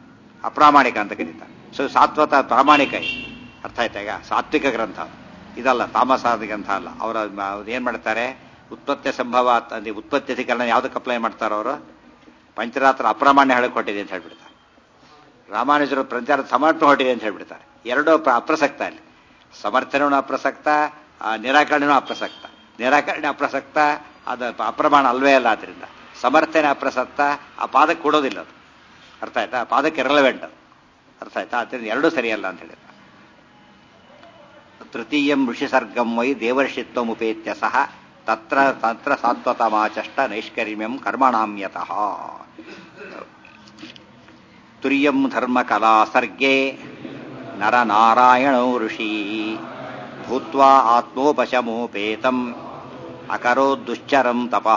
ಅಪ್ರಾಮಾಣಿಕ ಅಂತ ಕರೀತಾರೆ ಸೊ ಸಾತ್ವತ ಪ್ರಾಮಾಣಿಕ ಇದು ಅರ್ಥ ಆಯ್ತಾ ಈಗ ಸಾತ್ವಿಕ ಗ್ರಂಥ ಇದಲ್ಲ ತಾಮಸಾದಿ ಗ್ರಂಥ ಅಲ್ಲ ಅವರ ಏನ್ ಮಾಡ್ತಾರೆ ಉತ್ಪತ್ತಿ ಸಂಭವ ಅಂದ್ರೆ ಉತ್ಪತ್ತಿ ಅಧಿಕರಣ ಯಾವ್ದಕ್ಕೆ ಅಪ್ಲೈ ಮಾಡ್ತಾರೋ ಅವರು ಪಂಚರಾತ್ರ ಅಪ್ರಾಮಾಣ್ಯ ಹೇಳಿಕೊಟ್ಟಿದೆ ಅಂತ ಹೇಳ್ಬಿಡ್ತಾರೆ ರಾಮಾನುಜರು ಪ್ರಚಾರ ಸಮರ್ಪಣೆ ಹೊಟ್ಟಿದೆ ಅಂತ ಹೇಳ್ಬಿಡ್ತಾರೆ ಎರಡೂ ಅಪ್ರ- ಅಪ್ರಸಕ್ತ ಅಲ್ಲಿ ಸಮರ್ಥನೆಯೂ ಅಪ್ರಸಕ್ತ ಆ ನಿರಾಕರಣೆಯೂ ಅಪ್ರಸಕ್ತ ನಿರಾಕರಣೆ ಅಪ್ರಸಕ್ತ ಅದು ಪ- ಅಪ್ರಮಾಣ ಅಲ್ವೇ ಅಲ್ಲ ಆದ್ರಿಂದ ಸಮರ್ಥನೆ ಅಪ್ರಸಕ್ತ ಆ ಪಾದಕ್ಕೆ ಕೊಡೋದಿಲ್ಲ ಅದು ಅರ್ಥ ಆಯ್ತಾ ಆ ಪಾದಕ್ಕೆ ರೆಲವೆಂಟ್ ಅದು ಅರ್ಥ ಆಯ್ತಾ ಅದರಿಂದ ಎರಡೂ ಸರಿಯಲ್ಲ ಅಂತ ಹೇಳಿದ ತೃತೀಯಂ ಋಷಿಸರ್ಗಂ ವೈ ದೇವರ್ಷಿತ್ವಮುಪೇತ್ಯ ಸಹ ತತ್ರ ತತ್ರ ಸಾತ್ವತಮಾಚಷ್ಟ ನೈಷ್ಕರ್ಮ್ಯಂ ಕರ್ಮಣಾಮ್ಯತಃ ತುರ್ಯಂ ಧರ್ಮಕಲಾ ಸರ್ಗೆ ನರನಾರಾಯಣೋ ಋಷಿ ಭೂತ್ವಾ ಆತ್ಮೋಪಶಮೋಪೇತಂ ಅಕರೋ ದುಶ್ಚರಂ ತಪಃ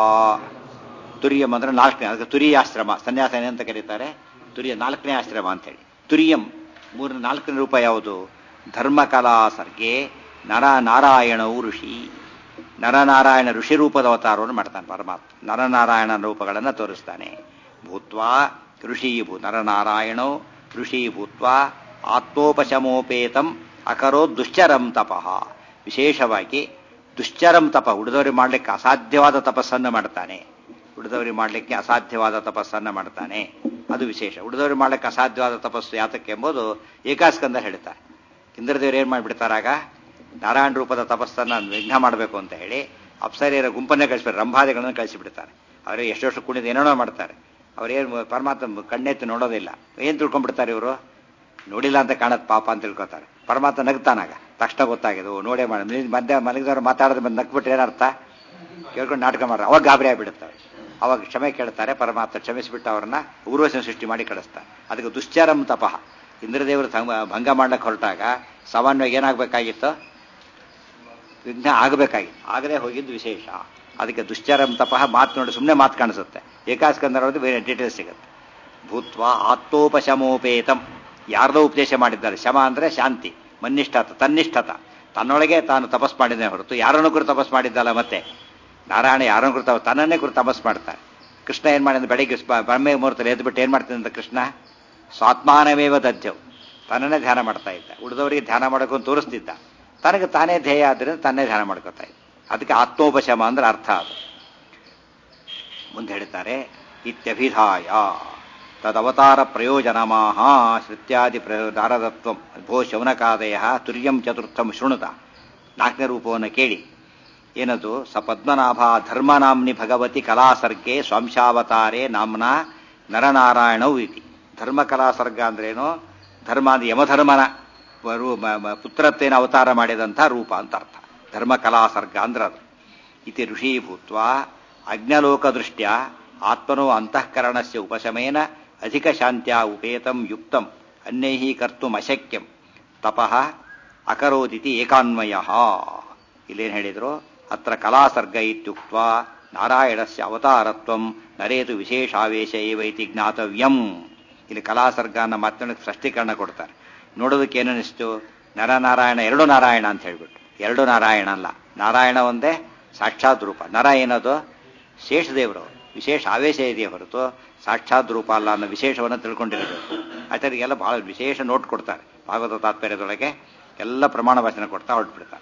ತುರ್ಯಂ ಅಂದ್ರೆ ನಾಲ್ಕನೇ ಅದಕ್ಕೆ ತುರಿಯಾಶ್ರಮ ಸನ್ಯಾಸನೆ ಅಂತ ಕರೀತಾರೆ ತುರಿಯ ನಾಲ್ಕನೇ ಆಶ್ರಮ ಅಂತೇಳಿ ತುರಿಯಂ ಮೂರನೇ ನಾಲ್ಕನೇ ರೂಪ ಯಾವುದು ಧರ್ಮಕಲಾ ಸರ್ಗೆ ನರ ನಾರಾಯಣವು ಋಷಿ ನರನಾರಾಯಣ ಋಷಿ ರೂಪದ ಅವತಾರವನ್ನು ಮಾಡ್ತಾನೆ ಪರಮಾತ್ಮ ನರನಾರಾಯಣ ರೂಪಗಳನ್ನು ತೋರಿಸ್ತಾನೆ ಭೂತ್ವಾ ಋಷಿ ಭೂ ನರನಾರಾಯಣೋ ಋಷಿ ಭೂತ್ವಾ ಆತ್ಮೋಪಶಮೋಪೇತಂ ಅಕರೋ ದುಶ್ಚರಂ ತಪಃ ವಿಶೇಷವಾಗಿ ದುಶ್ಚರಂ ತಪ ಉಳಿದವರಿಗೆ ಮಾಡಲಿಕ್ಕೆ ಅಸಾಧ್ಯವಾದ ತಪಸ್ಸನ್ನು ಮಾಡ್ತಾನೆ ಉಳಿದವರಿಗೆ ಮಾಡಲಿಕ್ಕೆ ಅಸಾಧ್ಯವಾದ ತಪಸ್ಸನ್ನು ಮಾಡ್ತಾನೆ ಅದು ವಿಶೇಷ ಉಳಿದವರಿಗೆ ಮಾಡಲಿಕ್ಕೆ ಅಸಾಧ್ಯವಾದ ತಪಸ್ಸು ಯಾತಕ್ಕೆ ಎಂಬುದು ಏಕಾಸ್ಕಂದ ಹೇಳ್ತಾರೆ ಇಂದ್ರದೇವರು ಏನ್ ಮಾಡಿಬಿಡ್ತಾರಾಗ ನಾರಾಯಣ ರೂಪದ ತಪಸ್ಸನ್ನ ವಿಘ್ನ ಮಾಡಬೇಕು ಅಂತ ಹೇಳಿ ಅಪ್ಸರಿಯರ ಗುಂಪನ್ನೇ ಕಳಿಸ್ಬಿಡ್ತಾರೆ ರಂಭಾದಿಗಳನ್ನು ಕಳಿಸಿಬಿಡ್ತಾರೆ ಅವರೇ ಎಷ್ಟೆಷ್ಟು ಕುಣಿದು ಏನೇನೋ ಮಾಡ್ತಾರೆ ಅವ್ರೇನು ಪರಮಾತ್ಮ ಕಣ್ಣೆತ್ತು ನೋಡೋದಿಲ್ಲ ಏನ್ ತಿಳ್ಕೊಂಡ್ಬಿಡ್ತಾರೆ ಇವರು ನೋಡಿಲ್ಲ ಅಂತ ಕಾಣತ್ ಪಾಪ ಅಂತ ತಿಳ್ಕೊತಾರೆ ಪರಮಾತ್ಮ ನಗ್ತಾನಾಗ ತಕ್ಷಣ ಗೊತ್ತಾಗಿದೆ ಓ ನೋಡೇ ಮಾಡಿ ಮಧ್ಯ ಮಲಗಿದವ್ರು ಮಾತಾಡೋದು ಬಂದು ನಗ್ಬಿಟ್ರೆ ಏನರ್ಥ ಕೇಳ್ಕೊಂಡು ನಾಟಕ ಮಾಡ್ರೆ ಅವಾಗ ಗಾಬರಿ ಆಗಿಬಿಡುತ್ತವೆ ಅವಾಗ ಕ್ಷಮೆ ಕೇಳ್ತಾರೆ ಪರಮಾತ್ಮ ಕ್ಷಮಿಸಿಬಿಟ್ಟು ಅವ್ರನ್ನ ಊರ್ವಶನ ಸೃಷ್ಟಿ ಮಾಡಿ ಕಳಿಸ್ತಾರೆ ಅದಕ್ಕೆ ದುಶ್ಚರಂ ತಪಃ ಇಂದ್ರದೇವರು ಸಂಗ- ಭಂಗ ಮಾಡ್ಲಿಕ್ಕೆ ಹೊರಟಾಗ ಸಾಮಾನ್ಯವಾಗಿ ಏನಾಗಬೇಕಾಗಿತ್ತು ವಿಘ್ನ ಆಗಬೇಕಾಗಿತ್ತು ಆಗದೆ ಹೋಗಿದ್ದು ವಿಶೇಷ ಅದಕ್ಕೆ ದುಶ್ಚರಂ ತಪಃ ಮಾತು ನೋಡಿ ಸುಮ್ಮನೆ ಮಾತು ಕಾಣಿಸುತ್ತೆ ಏಕಾಸ್ಕಂದರದ್ದು ಬೇರೆ ಡೀಟೇಲ್ಸ್ ಸಿಗುತ್ತೆ ಭೂತ್ವ ಆತ್ಮೋಪಶಮೋಪೇತಂ ಯಾರ್ದೋ ಉಪದೇಶ ಮಾಡಿದ್ದಾರೆ ಶಮ ಅಂದ್ರೆ ಶಾಂತಿ ಮನ್ನಿಷ್ಠತ ತನ್ನಿಷ್ಠತ ತನ್ನೊಳಗೆ ತಾನು ತಪಸ್ ಮಾಡಿದ್ದೇ ಹೊರತು ಯಾರನ್ನು ಕುರಿತು ತಪಸ್ ಮಾಡಿದ್ದಲ್ಲ ಮತ್ತೆ ನಾರಾಯಣ ಯಾರನ್ನು ಕುರಿತು ತಪ- ತನ್ನನ್ನೇ ಕುರಿತು ತಪಸ್ ಮಾಡ್ತಾರೆ ಕೃಷ್ಣ ಏನ್ ಮಾಡಿದ ಬೆಳಿಗ್ಗೆ ಸ್ಪ- ಬ್ರಹ್ಮೆ ಮುಹೂರ್ತದಲ್ಲಿ ಎದ್ಬಿಟ್ಟು ಏನ್ ಮಾಡ್ತಾನೆ ಅಂತ ಕೃಷ್ಣ ಸ್ವಾತ್ಮಾನವೇವ ದಜ್ಜವು ತನ್ನನ್ನೇ ಧ್ಯಾನ ಮಾಡ್ತಾ ಇದ್ದ ಉಳಿದವರಿಗೆ ಧ್ಯಾನ ಮಾಡೋಕೆ ತೋರಿಸ್ತಿದ್ದ ತನಗೆ ತಾನೇ ಧ್ಯೇಯ ಆದ್ರಿಂದ ತನ್ನೇ ಧ್ಯಾನ ಮಾಡ್ಕೊತಾ ಇದ್ದ ಅದಕ್ಕೆ ಆತ್ಮೋಪಶಮ ಅಂದ್ರೆ ಅರ್ಥ ಅದು ಮುಂದೆ ಹೇಳ್ತಾರೆ ಇತ್ಯಭಿಧಾಯ ತದವತಾರ ಪ್ರಯೋಜನಮಾಹ ಶ್ರುತ್ಯಾದಿ ನಾರದತ್ವ ಭೋ ಶೌನಕಾದಯ ತುರ್ಯಂ ಚತುರ್ಥಂ ಶೃಣುತ ನಾಲ್ಕನೇ ರೂಪವನ್ನು ಕೇಳಿ ಏನದು ಸ ಪದ್ಮನಾಭ ಧರ್ಮನಾಮ್ನಿ ಭಗವತಿ ಕಲಾಸರ್ಗೆ ಸ್ವಂಶಾವತಾರೇ ನಾಮ್ನ ನರನಾರಾಯಣವು ಇತಿ ಧರ್ಮ ಕಲಾಸರ್ಗ ಅಂದ್ರೇನು ಧರ್ಮ ಅಂದ್ರೆ ಯಮಧರ್ಮನ ರು- ಮ- ಮ- ಪುತ್ರತ್ವೇನ ಅವತಾರ ಮಾಡಿದಂಥ ರೂಪ ಅಂತ ಅರ್ಥ ಧರ್ಮ ಕಲಾಸರ್ಗ ಅಂದ್ರೆ ಅದು ಇತಿ ಋಷೀಭೂತ್ವ ಅಜ್ಞಲೋಕದೃಷ್ಟ್ಯ ಆತ್ಮನೋ ಅಂತಃಕರಣಸ್ಯ ಉಪಶಮೇನ ಅಧಿಕ ಶಾಂತ್ಯ ಉಪೇತಂ ಯುಕ್ತಂ ಅನ್ಯೈಃ ಕರ್ತುಂ ಅಶಕ್ಯಂ ತಪಃ ಅಕರೋದಿತಿ ಏಕಾನ್ವಯ ಇಲ್ಲೇನು ಹೇಳಿದ್ರು ಅತ್ರ ಕಲಾಸರ್ಗ ಇತ್ಯುಕ್ತ ನಾರಾಯಣಸ್ಯ ಅವತಾರತ್ವಂ ನರೇತು ವಿಶೇಷಾವೇಶ ಏವ ಇತಿ ಜ್ಞಾತವ್ಯಂ ಇಲ್ಲಿ ಕಲಾಸರ್ಗ ಅನ್ನೋ ಮಾತನ್ನ ಸ್ಪಷ್ಟೀಕರಣ ಕೊಡ್ತಾರೆ ನೋಡೋದಕ್ಕೆ ಏನನ್ನಿಸ್ತು ನರನಾರಾಯಣ ಎರಡು ನಾರಾಯಣ ಅಂತ ಹೇಳ್ಬಿಟ್ಟು ಎರಡು ನಾರಾಯಣ ಅಲ್ಲ ನಾರಾಯಣ ಒಂದೇ ಸಾಕ್ಷಾತ್ ರೂಪ ನರ ಏನದು ಶೇಷದೇವರು ವಿಶೇಷ ಆವೇಶ ಇದೆಯೇ ಹೊರತು ಸಾಕ್ಷಾತ್ ರೂಪ ಅಲ್ಲ ಅನ್ನೋ ವಿಶೇಷವನ್ನು ತಿಳ್ಕೊಂಡಿರಬೇಕು ಆಚಾರ್ಯರಿಗೆಲ್ಲ ಬಹಳ ವಿಶೇಷ ನೋಟ್ ಕೊಡ್ತಾರೆ ಭಾಗವತ ತಾತ್ಪರ್ಯದೊಳಗೆ ಎಲ್ಲ ಪ್ರಮಾಣ ವಚನ ಕೊಡ್ತಾ ಹೊರಟ್ಬಿಡ್ತಾರೆ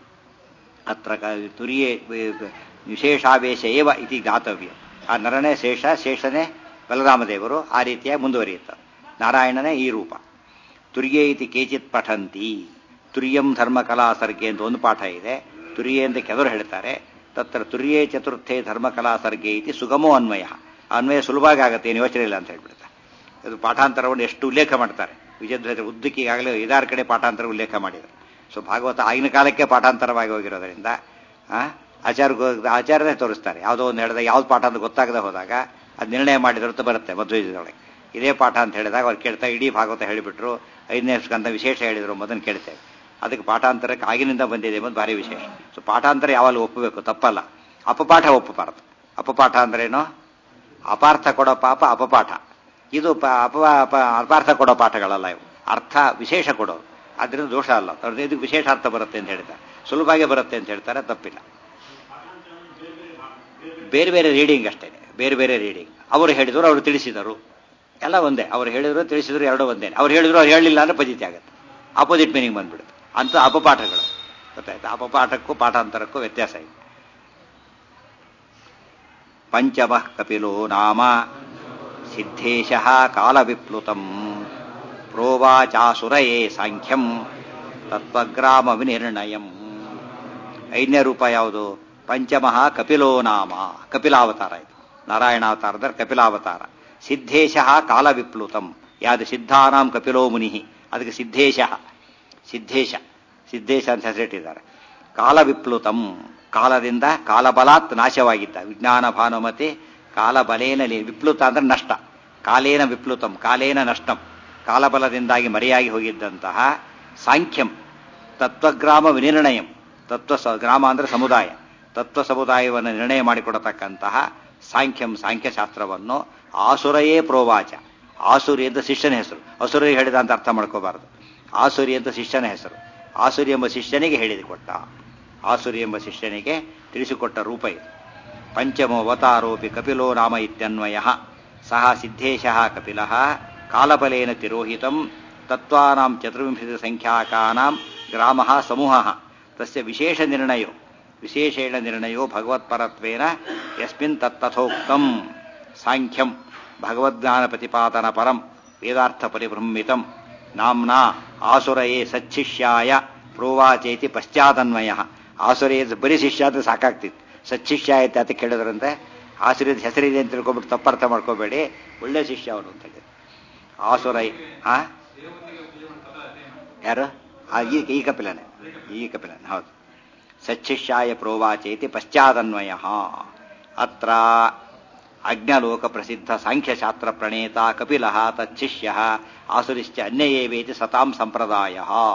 ಅತ್ರ ಕ- ತುರಿಯೇ ವ- ವಿಶೇಷಾವೇಶ ಏವ ಇತಿ ಜ್ಞಾತವ್ಯ ಆ ನರನೇ ಶೇಷ ಶೇಷನೇ ಬಲರಾಮದೇವರು ಆ ರೀತಿಯಾಗಿ ಮುಂದುವರಿಯುತ್ತಾರೆ ನಾರಾಯಣನೇ ಈ ರೂಪ ತುರ್ಯೇ ಇತಿ ಕೇಚಿತ್ ಪಠಂತಿ ತುರ್ಯಂ ಧರ್ಮಕಲಾ ಸರ್ಗೆ ಅಂತ ಒಂದು ಪಾಠ ಇದೆ ತುರ್ಯೇ ಅಂತ ಕೆಲವರು ಹೇಳ್ತಾರೆ ತತ್ರ ತುರ್ಯೇ ಚತುರ್ಥೇ ಧರ್ಮಕಲಾ ಸರ್ಗೆ ಇತಿ ಸುಗಮೋ ಅನ್ವಯ ಆ ಅನ್ವಯ ಸುಲಭವಾಗಿ ಆಗುತ್ತೆ ಏನು ಯೋಚನೆ ಇಲ್ಲ ಅಂತ ಹೇಳ್ಬಿಡ್ತಾರೆ ಇದು ಪಾಠಾಂತರವನ್ನು ಎಷ್ಟು ಉಲ್ಲೇಖ ಮಾಡ್ತಾರೆ ವಿಜಯಧ್ವಜ ಉದ್ದಕ್ಕಿಗಾಗಲೇ ಐದಾರು ಕಡೆ ಪಾಠಾಂತರ ಉಲ್ಲೇಖ ಮಾಡಿದ್ದಾರೆ ಸೊ ಭಾಗವತ ಆಗಿನ ಕಾಲಕ್ಕೆ ಪಾಠಾಂತರವಾಗಿ ಹೋಗಿರೋದ್ರಿಂದ ಆ, ಆಚಾರ್ಯ ಗೋ- ಆಚಾರ್ಯರೇ ತೋರಿಸ್ತಾರೆ ಯಾವುದೋ ಒಂದು ಹೇಳಿದಾಗ ಯಾವ್ದು ಪಾಠ ಅಂತ ಗೊತ್ತಾಗದೆ ಹೋದಾಗ ಅದು ನಿರ್ಣಯ ಮಾಡಿದ್ರು ಅಂತ ಬರುತ್ತೆ ಮಧ್ವಜದೊಳಗೆ ಇದೇ ಪಾಠ ಅಂತ ಹೇಳಿದಾಗ ಅವ್ರು ಕೇಳ್ತಾ ಇಡೀ ಭಾಗವತ ಹೇಳಿಬಿಟ್ರು ಐದನೇ ಸ್ಕಂದ ವಿಶೇಷ ಹೇಳಿದ್ರು ಮೊದಲು ಕೇಳ್ತೇವೆ ಅದಕ್ಕೆ ಪಾಠಾಂತರಕ್ಕೆ ಆಗಿನಿಂದ ಬಂದಿದೆ ಎಂಬುದು ಭಾರಿ ವಿಶೇಷ ಸೊ ಪಾಠಾಂತರ ಯಾವಾಗಲೂ ಒಪ್ಪಬೇಕು ತಪ್ಪಲ್ಲ ಅಪಪಾಠ ಒಪ್ಪಬಾರದು ಅಪಪಾಠ ಅಂದ್ರೇನು ಅಪಾರ್ಥ ಕೊಡೋ ಪಾಪ ಅಪಪಾಠ ಇದು ಪ- ಅಪ ಅಪ- ಅಪಾರ್ಥ ಕೊಡೋ ಪಾಠಗಳಲ್ಲ ಇವು ಅರ್ಥ ವಿಶೇಷ ಕೊಡೋದು ಅದರಿಂದ ದೋಷ ಅಲ್ಲ ಅವ್ರದ್ದು ಇದಕ್ಕೆ ವಿಶೇಷ ಅರ್ಥ ಬರುತ್ತೆ ಅಂತ ಹೇಳ್ತಾರೆ ಸುಲಭವಾಗಿ ಬರುತ್ತೆ ಅಂತ ಹೇಳ್ತಾರೆ ತಪ್ಪಿಲ್ಲ ಬೇರೆ ಬೇರೆ ರೀಡಿಂಗ್ ಅಷ್ಟೇ ಬೇರೆ ಬೇರೆ ರೀಡಿಂಗ್ ಅವರು ಹೇಳಿದರು ಅವರು ತಿಳಿಸಿದರು ಎಲ್ಲ ಒಂದೇ ಅವ್ರು ಹೇಳಿದ್ರು ತಿಳಿಸಿದ್ರು ಎರಡೂ ಒಂದೇ ಅವ್ರು ಹೇಳಿದ್ರು ಅವ್ರು ಹೇಳಿಲ್ಲ ಅಂದ್ರೆ ಪಜಿತಿ ಆಗುತ್ತೆ ಆಪೋಸಿಟ್ ಮೀನಿಂಗ್ ಬಂದ್ಬಿಡುತ್ತೆ ಅಂತ ಅಪಪಾಠಗಳು ಗೊತ್ತಾಯ್ತು ಅಪಪಾಠಕ್ಕೂ ಪಾಠಾಂತರಕ್ಕೂ ವ್ಯತ್ಯಾಸ ಇದೆ ಪಂಚಮ ಕಪಿಲೋ ನಾಮ ಸಿದ್ಧೇಶ ಕಾಲವಿಪ್ಲುತಂ ಪ್ರೋವಾಚಾಸುರಯೇ ಸಾಂಖ್ಯಂ ತತ್ವಗ್ರಾಮ ವಿನಿರ್ಣಯಂ ಐದನೇ ರೂಪ ಯಾವುದು ಪಂಚಮಃ ಕಪಿಲೋ ನಾಮ ಕಪಿಲಾವತಾರ ಇದು ನಾರಾಯಣಾವತಾರದಲ್ಲಿ ಕಪಿಲಾವತಾರ ಸಿದ್ಧೇಶ ಕಾಲವಿಪ್ಲುತಂ ಯಾವುದು ಸಿದ್ಧಾನಾಂ ಕಪಿಲೋ ಮುನಿ ಅದಕ್ಕೆ ಸಿದ್ಧೇಶ ಸಿದ್ಧೇಶ ಸಿದ್ಧೇಶ ಅಂತ ಹೆಸರಿಟ್ಟಿದ್ದಾರೆ ಕಾಲವಿಪ್ಲುತಂ ಕಾಲದಿಂದ ಕಾಲಬಲಾತ್ ನಾಶವಾಗಿದ್ದ ವಿಜ್ಞಾನ ಭಾನುಮತಿ ಕಾಲಬಲೇನ ಲಿ- ವಿಪ್ಲುತ ಅಂದ್ರೆ ನಷ್ಟ ಕಾಲೇನ ವಿಪ್ಲುತಂ ಕಾಲೇನ ನಷ್ಟಂ ಕಾಲಬಲದಿಂದಾಗಿ ಮರೆಯಾಗಿ ಹೋಗಿದ್ದಂತಹ ಸಾಂಖ್ಯಂ ತತ್ವಗ್ರಾಮ ವಿನಿರ್ಣಯಂ ತತ್ವ ಸ- ಗ್ರಾಮ ಅಂದ್ರೆ ಸಮುದಾಯ ತತ್ವ ಸಮುದಾಯವನ್ನು ನಿರ್ಣಯ ಮಾಡಿಕೊಡತಕ್ಕಂತಹ ಸಾಂಖ್ಯಂ ಸಾಂಖ್ಯಶಾಸ್ತ್ರವನ್ನು ಆಸುರಯೇ ಪ್ರೋವಾಚ ಆಸುರಿ ಅಂತ ಶಿಷ್ಯನ ಹೆಸರು ಅಸುರಿ ಹೇಳಿದ ಅಂತ ಅರ್ಥ ಮಾಡ್ಕೋಬಾರದು ಆಸುರಿ ಅಂತ ಶಿಷ್ಯನ ಹೆಸರು ಆಸುರಿ ಎಂಬ ಶಿಷ್ಯನಿಗೆ ಹೇಳಿಕೊಟ್ಟ ಆಸುರಿ ಎಂಬ ಶಿಷ್ಯನಿಗೆ ತಿಳಿಸಿಕೊಟ್ಟ ರೂಪ ಇದು ಪಂಚಮವತಾರೋಪಿ ಕಪಿಲೋ ನಾಮ ಇತ್ಯನ್ವಯ ಸಹ ಸಿದ್ಧೇಶ ಕಪಿಲ ಕಾಲಬಲೇನ ತಿರೋಹಿತಂ ತತ್ವಾನಾಂ ಚತುರ್ವಿಂಶತಿ ಸಂಖ್ಯಾಕಾನಾಂ ಗ್ರಾಮ ಸಮೂಹ ತಸ್ಯ ವಿಶೇಷ ನಿರ್ಣಯೋ ವಿಶೇಷೇಣ ನಿರ್ಣಯೋ ಭಗವತ್ಪರತ್ವೇನ ಯಸ್ಮಿನ್ ತತ್ತಥೋಕ್ತಂ ಸಾಂಖ್ಯಂ ಭಗವದ್ಜ್ಞಾನ ಪ್ರತಿಪಾದನ ಪರಂ ವೇದಾರ್ಥ ಪರಿಭ್ರಮಿತಂ ನಾಮ್ನಾ ಆಸುರಯೇ ಸಚ್ಚಿಷ್ಯಾಯ ಪ್ರೋವಾಚೇತಿ ಪಶ್ಚಾದನ್ವಯ ಆಸುರೇ ಬರೀ ಶಿಷ್ಯ ಅಂದ್ರೆ ಸಾಕಾಗ್ತಿತ್ತು ಸಚ್ಚಿಷ್ಯ ಆಯ್ತು ಅಂತ ಕೇಳಿದ್ರಂತೆ ಆಸುರದ ಹೆಸರಿದೆ ಅಂತ ತಿಳ್ಕೊಬಿಟ್ಟು ತಪ್ಪರ್ಥ ಮಾಡ್ಕೋಬೇಡಿ ಒಳ್ಳೆ ಶಿಷ್ಯ ಅವನು ಅಂತ ಹೇಳಿ ಆಸುರೈ ಆ ಯಾರು ಆ, ಈ ಈ ಕಪಿಲನೆ ಈ ಕಪಿಲನೆ ಹೌದು ಸಚ್ಚಿಷ್ಯಾಯ ಪ್ರೋವಾಚೇತಿ ಪಶ್ಚಾದನ್ವಯ ಅತ್ರ ಅಜ್ಞಲೋಕ ಪ್ರಸಿದ್ಧ ಸಾಂಖ್ಯಶಾಸ್ತ್ರ ಪ್ರಣೇತ ಕಪಿಲ ತಚ್ಚಿಷ್ಯ ಆಸುರಿಶ್ಚ ಅನ್ಯಯೇವೇತಿ ಸತಾಂ ಸಂಪ್ರದಾಯ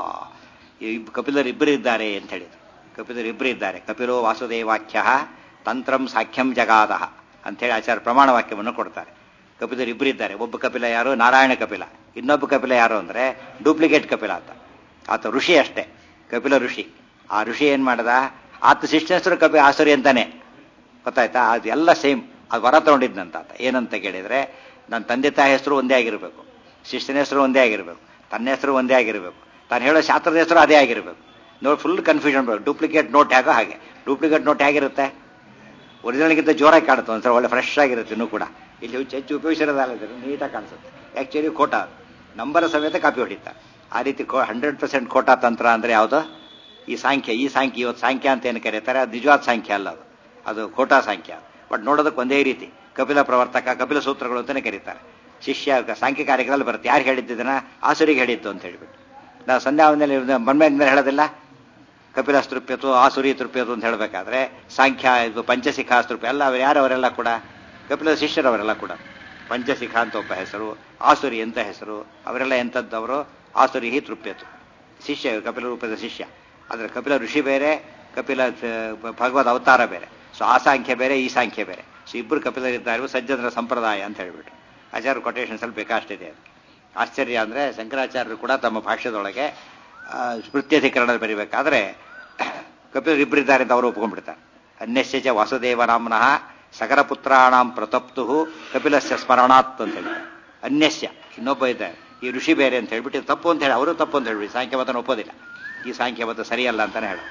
ಕಪಿಲರಿಬ್ಬರು ಇದ್ದಾರೆ ಅಂತ ಹೇಳಿದ್ರು ಕಪಿಲರಿಬ್ಬರು ಇದ್ದಾರೆ ಕಪಿಲೋ ವಾಸುದೇವಾಖ್ಯ ತಂತ್ರಂ ಸಾಖ್ಯಂ ಜಗಾದ ಅಂತೇಳಿ ಆಚಾರ್ಯ ಪ್ರಮಾಣ ವಾಕ್ಯವನ್ನು ಕೊಡ್ತಾರೆ ಕಪಿಲರಿಬ್ಬರು ಇದ್ದಾರೆ ಒಬ್ಬ ಕಪಿಲ ಯಾರು ನಾರಾಯಣ ಕಪಿಲ ಇನ್ನೊಬ್ಬ ಕಪಿಲ ಯಾರು ಅಂದ್ರೆ ಡೂಪ್ಲಿಕೇಟ್ ಕಪಿಲ ಅಂತ ಆತ ಋಷಿ ಅಷ್ಟೇ ಕಪಿಲ ಋಷಿ ಆ ಋಷಿ ಏನ್ ಮಾಡ್ದ ಆತ ಶಿಷ್ಯ ಹೆಸರು ಕಪಿ ಆಸುರಿ ಅಂತಾನೆ ಗೊತ್ತಾಯ್ತಾ ಅದು ಎಲ್ಲ ಸೇಮ್ ಅದು ವರ ತಗೊಂಡಿದ್ನಂತ ಆತ ಏನಂತ ಕೇಳಿದ್ರೆ ನನ್ನ ತಂದೆ ತಾಯಿ ಹೆಸರು ಒಂದೇ ಆಗಿರಬೇಕು ಶಿಷ್ಯನ ಹೆಸರು ಒಂದೇ ಆಗಿರಬೇಕು ತನ್ನ ಹೆಸರು ಒಂದೇ ಆಗಿರಬೇಕು ತಾನು ಹೇಳೋ ಶಾಸ್ತ್ರದ ಹೆಸರು ಅದೇ ಆಗಿರಬೇಕು ನೋಡಿ ಫುಲ್ ಕನ್ಫ್ಯೂಷನ್ ಬೇಕು ಡೂಪ್ಲಿಕೇಟ್ ನೋಟ್ ಹೇಗೋ ಹಾಗೆ ಡೂಪ್ಲಿಕೇಟ್ ನೋಟ್ ಹೇಗಿರುತ್ತೆ ಒರಿಜಿನಲ್ಗಿಂತ ಜೋರಾಗಿ ಕಾಣುತ್ತೆ ಒಂದ್ಸಲ ಒಳ್ಳೆ ಫ್ರೆಶ್ ಆಗಿರುತ್ತೆ ಇನ್ನೂ ಕೂಡ ಇಲ್ಲಿ ಹೆಚ್ಚು ಹೆಚ್ಚು ಉಪಯೋಗಿಸಿರೋದಲ್ಲ ನೀಟಾಗಿ ಕಾಣಿಸುತ್ತೆ ಆ್ಯಕ್ಚುಲಿ ಕೋಟ ನಂಬರ್ ಸಮೇತ ಕಾಪಿ ಹೊಡಿತಾರೆ ಆ ರೀತಿ ಹಂಡ್ರೆಡ್ ಪರ್ಸೆಂಟ್ ಕೋಟಾ ತಂತ್ರ ಅಂದ್ರೆ ಯಾವುದು ಈ ಸಾಂಖ್ಯ ಈ ಸಾಂಖ್ಯ ಇವತ್ತು ಸಾಂಖ್ಯ ಅಂತ ಏನು ಕರೀತಾರೆ ಅದು ನಿಜವಾದ ಸಾಂಖ್ಯ ಅಲ್ಲ ಅದು ಅದು ಕೋಟಾ ಸಾಂಖ್ಯ ಬಟ್ ನೋಡೋದಕ್ಕೆ ಒಂದೇ ರೀತಿ ಕಪಿಲ ಪ್ರವರ್ತಕ ಕಪಿಲ ಸೂತ್ರಗಳು ಅಂತಾನೆ ಕರೀತಾರೆ ಶಿಷ್ಯ ಸಾಂಖ್ಯ ಕಾರ್ಯಗಳಲ್ಲಿ ಬರುತ್ತೆ ಯಾರು ಹೇಳಿದ್ದನ್ನ ಆಸುರಿಗೆ ಹೇಳಿದ್ದು ಅಂತ ಹೇಳ್ಬಿಟ್ಟು ನಾವು ಸಂಧ್ಯಾ ವಂದನೆ ಮನ್ಮೇಲೆ ಹೇಳೋದಿಲ್ಲ ಕಪಿಲ ತೃಪ್ಯತು ಆಸುರಿ ತೃಪ್ಯತು ಅಂತ ಹೇಳಬೇಕಾದ್ರೆ ಸಾಂಖ್ಯ ಇದು ಪಂಚಶಿಖಾ ತೃಪ್ಯ ಎಲ್ಲ ಅವ್ರು ಯಾರು ಅವರೆಲ್ಲ ಕೂಡ ಕಪಿಲ ಶಿಷ್ಯರವರೆಲ್ಲ ಕೂಡ ಪಂಚಶಿಖಾ ಅಂತ ಒಬ್ಬ ಹೆಸರು ಆಸುರಿ ಅಂತ ಹೆಸರು ಅವರೆಲ್ಲ ಎಂಥದ್ದವರು ಆಸುರಿ ತೃಪ್ಯತು ಶಿಷ್ಯ ಕಪಿಲ ರೂಪದ ಶಿಷ್ಯ ಆದರೆ ಕಪಿಲ ಋಷಿ ಬೇರೆ ಕಪಿಲ ಸ- ಭಗವದ್ ಅವತಾರ ಬೇರೆ ಸೊ ಆ ಸಾಂಖ್ಯ ಬೇರೆ ಈ ಸಾಂಖ್ಯ ಬೇರೆ ಸೊ ಇಬ್ಬರು ಕಪಿಲರಿದ್ದಾರೆ ಸಜ್ಜನರ ಸಂಪ್ರದಾಯ ಅಂತ ಹೇಳ್ಬಿಟ್ಟು ಆಚಾರ್ಯ ಕೊಟೇಶನ್ಸ್ ಅಲ್ಲಿ ಬೇಕಷ್ಟಿದೆ ಅದು ಆಶ್ಚರ್ಯ ಅಂದ್ರೆ ಶಂಕರಾಚಾರ್ಯರು ಕೂಡ ತಮ್ಮ ಭಾಷ್ಯದೊಳಗೆ ಆ, ಸ್ಮೃತ್ಯಧಿಕರಣದಲ್ಲಿ ಬರೀಬೇಕಾದ್ರೆ ಕಪಿಲರಿಬ್ಬರಿದ್ದಾರೆ ಅಂತ ಅವರು ಒಪ್ಕೊಂಡ್ಬಿಡ್ತಾರೆ ಅನ್ಯಸ್ಯ ಚ ವಾಸುದೇವ ನಾಮ್ನಃ ಸಕರ ಪುತ್ರಾಣಾಂ ಪ್ರತಪ್ತು ಕಪಿಲಸ್ಯ ಸ್ಮರಣಾತ್ ಅಂತ ಹೇಳ್ತಾರೆ ಅನ್ಯಸ್ಯ ಇನ್ನೊಬ್ಬ ಇದ್ದಾರೆ ಈ ಋಷಿ ಬೇರೆ ಅಂತ ಹೇಳ್ಬಿಟ್ಟು ಇದು ತಪ್ಪು ಅಂತ ಹೇಳಿ ಅವರು ತಪ್ಪು ಅಂತ ಹೇಳ್ಬಿಡಿ ಸಾಂಖ್ಯಮತನ ಒಪ್ಪೋದಿಲ್ಲ ಈ ಸಾಂಖ್ಯಮತ ಸರಿಯಲ್ಲ ಅಂತಾನೆ ಹೇಳ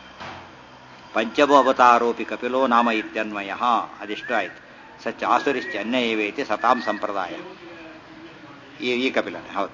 ಪಂಚಮೋ ಅವತಾರೋಪಿ ಕಪಿಲೋ ನಾಮ ಇತ್ಯನ್ವಯ ಅದಿಷ್ಟು ಆಯ್ತು ಸಚ್ಚ ಆಸುರಿಶ್ಚ ಅನ್ಯಯವೇತಿ ಸತಾಂ ಸಂಪ್ರದಾಯ ಈ ಈ ಕಪಿಲನೇ ಹೌದು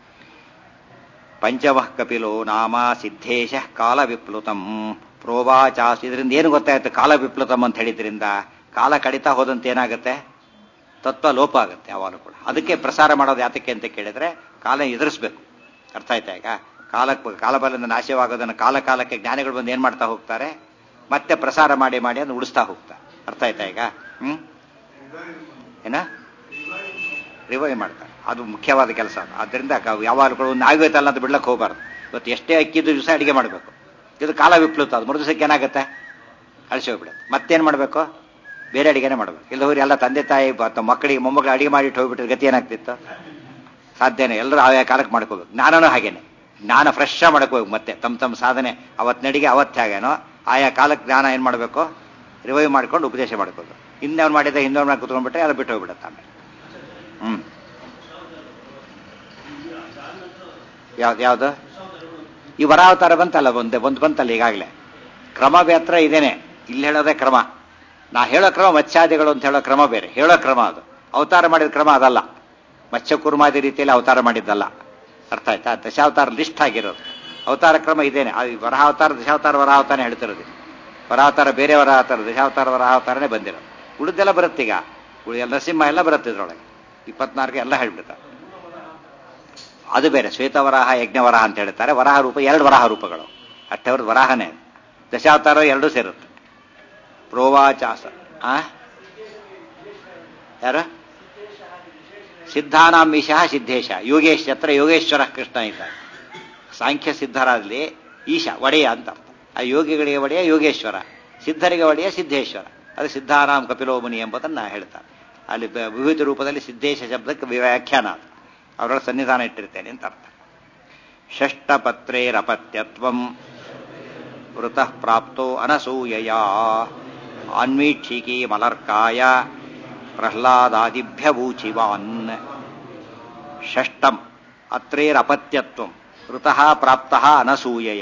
ಪಂಚಮಃ ಕಪಿಲೋ ನಾಮ ಸಿದ್ಧೇಶ ಕಾಲ ವಿಪ್ಲುತಂ ಪ್ರೋವಾಚಾಸ್ ಇದರಿಂದ ಏನು ಗೊತ್ತಾಯ್ತು ಕಾಲ ವಿಪ್ಲುತಂ ಅಂತ ಹೇಳಿದ್ರಿಂದ ಕಾಲ ಕಡಿತಾ ಹೋದಂತೆ ಏನಾಗುತ್ತೆ ತತ್ವ ಲೋಪ ಆಗುತ್ತೆ ಯಾವಾಗಲೂ ಕೂಡ ಅದಕ್ಕೆ ಪ್ರಸಾರ ಮಾಡೋದು ಯಾತಕ್ಕೆ ಅಂತ ಕೇಳಿದ್ರೆ ಕಾಲ ಎದುರಿಸ್ಬೇಕು ಅರ್ಥ ಆಯ್ತಾ ಈಗ ಕಾಲ ಕಾಲಬಲದಿಂದ ನಾಶವಾಗೋದನ್ನು ಕಾಲ ಕಾಲಕ್ಕೆ ಜ್ಞಾನಿಗಳು ಬಂದು ಏನ್ ಮಾಡ್ತಾ ಹೋಗ್ತಾರೆ ಮತ್ತೆ ಪ್ರಸಾರ ಮಾಡಿ ಮಾಡಿ ಅದನ್ನು ಉಳಿಸ್ತಾ ಹೋಗ್ತಾರೆ ಅರ್ಥ ಆಯ್ತಾ ಈಗ ಹ್ಮ್ ಏನ ರಿವೈವ್ ಮಾಡ್ತಾರೆ ಅದು ಮುಖ್ಯವಾದ ಕೆಲಸ ಆದ್ದರಿಂದ ಯಾವಾಗಲೂ ಒಂದು ಆಗೋಯ್ತಲ್ಲ ಅಂತ ಬಿಡ್ಲಕ್ಕೆ ಹೋಗಬಾರ್ದು ಇವತ್ತು ಎಷ್ಟೇ ಅಕ್ಕಿದ್ದು ದಿವಸ ಅಡಿಗೆ ಮಾಡಬೇಕು ಇದು ಕಾಲ ವಿಪ್ಲುತ ಅದು ಮರುದಿವಸಕ್ಕೆ ಏನಾಗುತ್ತೆ ಅಳಿಸಿ ಹೋಗ್ಬಿಡುತ್ತೆ ಮತ್ತೇನು ಮಾಡಬೇಕು ಬೇರೆ ಅಡಿಗೆನೇ ಮಾಡಬೇಕು ಇಲ್ಲ ಹೋಗಿ ಎಲ್ಲ ತಂದೆ ತಾಯಿ ಬ- ತಮ್ಮ ಮಕ್ಕಳಿಗೆ ಮೊಮ್ಮಕ್ಕಳು ಅಡಿಗೆ ಮಾಡಿಟ್ಟು ಹೋಗ್ಬಿಟ್ರೆ ಗತಿ ಏನಾಗ್ತಿತ್ತು ಸಾಧ್ಯನೇ ಎಲ್ಲರೂ ಆಯಾ ಕಾಲಕ್ಕೆ ಮಾಡ್ಕೋಬೇಕು ಜ್ಞಾನನೂ ಹಾಗೇನೆ ಜ್ಞಾನ ಫ್ರೆಶ್ ಮಾಡ್ಕೋಬೇಕು ಮತ್ತೆ ತಮ್ಮ ತಮ್ಮ ಸಾಧನೆ ಅವತ್ತಿನ ಅಡಿಗೆ ಅವತ್ತು ಹಾಗೇನೋ ಆಯಾ ಕಾಲಕ್ಕೆ ಜ್ಞಾನ ಏನು ಮಾಡಬೇಕು ರಿವೈವ್ ಮಾಡ್ಕೊಂಡು ಉಪದೇಶ ಮಾಡ್ಕೋಬೇಕು ಹಿಂದವ್ನು ಮಾಡಿದ ಹಿಂದವ್ನು ಮಾಡಿ ಕುತ್ಕೊಂಡ್ಬಿಟ್ರೆ ಎಲ್ಲ ಬಿಟ್ಟು ಹೋಗ್ಬಿಡುತ್ತೆ ಆಮೇಲೆ ಹ್ಮ್ ಯಾವ್ದು ಯಾವುದು ಈ ವರಾವತಾರ ಬಂತಲ್ಲ ಒಂದೇ ಒಂದು ಬಂತಲ್ಲ ಈಗಾಗಲೇ ಕ್ರಮ ಬೇತ್ರ ಇದೇನೆ ಇಲ್ಲಿ ಹೇಳೋದೇ ಕ್ರಮ ನಾ ಹೇಳೋ ಕ್ರಮ ಮತ್ಸ್ಯಾದಿಗಳು ಅಂತ ಹೇಳೋ ಕ್ರಮ ಬೇರೆ ಹೇಳೋ ಕ್ರಮ ಅದು ಅವತಾರ ಮಾಡಿದ ಕ್ರಮ ಅದಲ್ಲ ಮತ್ಸ್ಯ ಕುರ್ಮಾದಿ ರೀತಿಯಲ್ಲಿ ಅವತಾರ ಮಾಡಿದ್ದಲ್ಲ ಅರ್ಥ ಆಯ್ತಾ ದಶಾವತಾರ ಲಿಸ್ಟ್ ಆಗಿರೋದು ಅವತಾರ ಕ್ರಮ ಇದೇನೆ ಅದು ವರಾವತಾರ ದಶಾವತಾರ ವರಾವತಾರ ಹೇಳ್ತಿರೋದು ವರಾವತಾರ ಬೇರೆ ವರಾವತಾರ ದಶಾವತಾರ ವರಾವತಾರನೇ ಬಂದಿರೋದು ಉಳಿದೆಲ್ಲ ಬರುತ್ತೀಗ ಉಳಿದ ನರಸಿಂಹ ಎಲ್ಲ ಬರುತ್ತೆ ಇದ್ರೊಳಗೆ ಇಪ್ಪತ್ನಾಲ್ಕು ಎಲ್ಲ ಹೇಳ್ಬಿಡ್ತಾರೆ ಅದು ಬೇರೆ ಶ್ವೇತವರಾಹ ಯಜ್ಞವರಾಹ ಅಂತ ಹೇಳ್ತಾರೆ ವರಾಹ ರೂಪ ಎರಡು ವರಾಹ ರೂಪಗಳು ಅಷ್ಟೇ ಅವ್ರದ್ದು ವರಾಹನೇ ದಶಾವತಾರ ಎರಡೂ ಸೇರುತ್ತೆ ಪ್ರೋವಾಚಾಸ ಆ ಯಾರು ಸಿದ್ಧಾನಾಂ ಈಶಃ ಸಿದ್ದೇಶ ಯೋಗೇಶ್ ಹತ್ರ ಯೋಗೇಶ್ವರ ಕೃಷ್ಣ ಇದ್ದಾರೆ ಸಾಂಖ್ಯ ಸಿದ್ಧರಾದಲ್ಲಿ ಈಶ ಒಡೆಯ ಅಂತ ಅರ್ಥ ಆ ಯೋಗಿಗಳಿಗೆ ಒಡೆಯ ಯೋಗೇಶ್ವರ ಸಿದ್ಧರಿಗೆ ಒಡೆಯ ಸಿದ್ದೇಶ್ವರ ಅದು ಸಿದ್ಧಾನಾಂ ಕಪಿಲೋ ಮುನಿ ಎಂಬುದನ್ನು ಹೇಳ್ತಾರೆ ಅಲ್ಲಿ ಬ- ವಿವಿಧ ರೂಪದಲ್ಲಿ ಸಿದ್ದೇಶ ಶಬ್ದಕ್ಕೆ ವ್ಯಾಖ್ಯಾನ ಅದು ಅವರೊಳ ಸನ್ನಿಧಾನ ಇಟ್ಟಿರ್ತೇನೆ ಅಂತ ಅರ್ಥ ಷಷ್ಟಪತ್ರೇರಪತ್ಯತ್ವಂ ವೃತಃ ಪ್ರಾಪ್ತೋ ಅನಸೂಯಯ ಆನ್ವೀಕ್ಷಿಕಿ ಮಲರ್ಕಾಯ ಪ್ರಹ್ಲಾದಾದಿಭ್ಯವೂಚಿವಾನ್ ಷಷ್ಟಂ ಅತ್ರೇರಪತ್ಯತ್ವಂ ಋತಃ ಪ್ರಾಪ್ತಃ ಅನಸೂಯಯ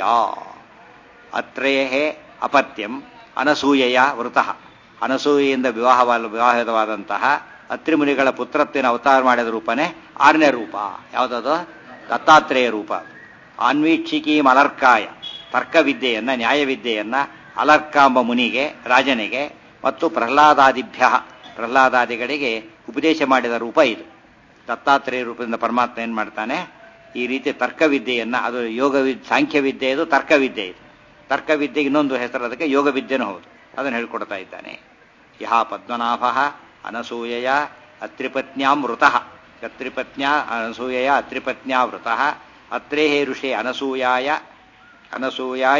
ಅತ್ರೇಃ ಅಪತ್ಯಂ ಅನಸೂಯಯ ವೃತಃ ಅನಸೂಯೆಯಿಂದ ವಿವಾಹವಾದ ವಿವಾಹವಾದಂತಹ ಅತ್ರಿಮುನಿಗಳ ಪುತ್ರತ್ವನ ಅವತಾರ ಮಾಡಿದ ರೂಪನೇ ಆರನೇ ರೂಪ ಯಾವುದದು ದತ್ತಾತ್ರೇಯ ರೂಪ ಆನ್ವೀಕ್ಷಿಕಿ ಮಲರ್ಕಾಯ ತರ್ಕವಿದ್ಯೆಯನ್ನ ನ್ಯಾಯವಿದ್ಯೆಯನ್ನ ಅಲರ್ಕಾಂಬ ಮುನಿಗೆ ರಾಜನಿಗೆ ಮತ್ತು ಪ್ರಹ್ಲಾದಾದಿಭ್ಯ ಪ್ರಹ್ಲಾದಾದಿಗಳಿಗೆ ಉಪದೇಶ ಮಾಡಿದ ರೂಪ ಇದು ದತ್ತಾತ್ರೇಯ ರೂಪದಿಂದ ಪರಮಾತ್ಮ ಏನ್ ಮಾಡ್ತಾನೆ ಈ ರೀತಿ ತರ್ಕವಿದ್ಯೆಯನ್ನ ಅದು ಯೋಗ ಸಾಂಖ್ಯವಿದ್ಯೆ ಇದು ತರ್ಕವಿದ್ಯೆ ಇದು ತರ್ಕವಿದ್ಯೆಗೆ ಇನ್ನೊಂದು ಹೆಸರು ಅದಕ್ಕೆ ಯೋಗ ವಿದ್ಯೆನೂ ಹೌದು ಅದನ್ನು ಹೇಳ್ಕೊಡ್ತಾ ಇದ್ದಾನೆ ಯಹ ಪದ್ಮನಾಭ ಅನಸೂಯಯ ಅತ್ರಿಪತ್ನ್ಯಾಂ ವೃತಃ ಅತ್ರಿಪತ್ನ್ಯಾ ಅನಸೂಯಯ ಅತ್ರಿಪತ್ನ್ಯಾ ವೃತಃ ಅತ್ರೇಹೇ ಋಷಿ ಅನಸೂಯಾಯ ಅನಸೂಯಾಯ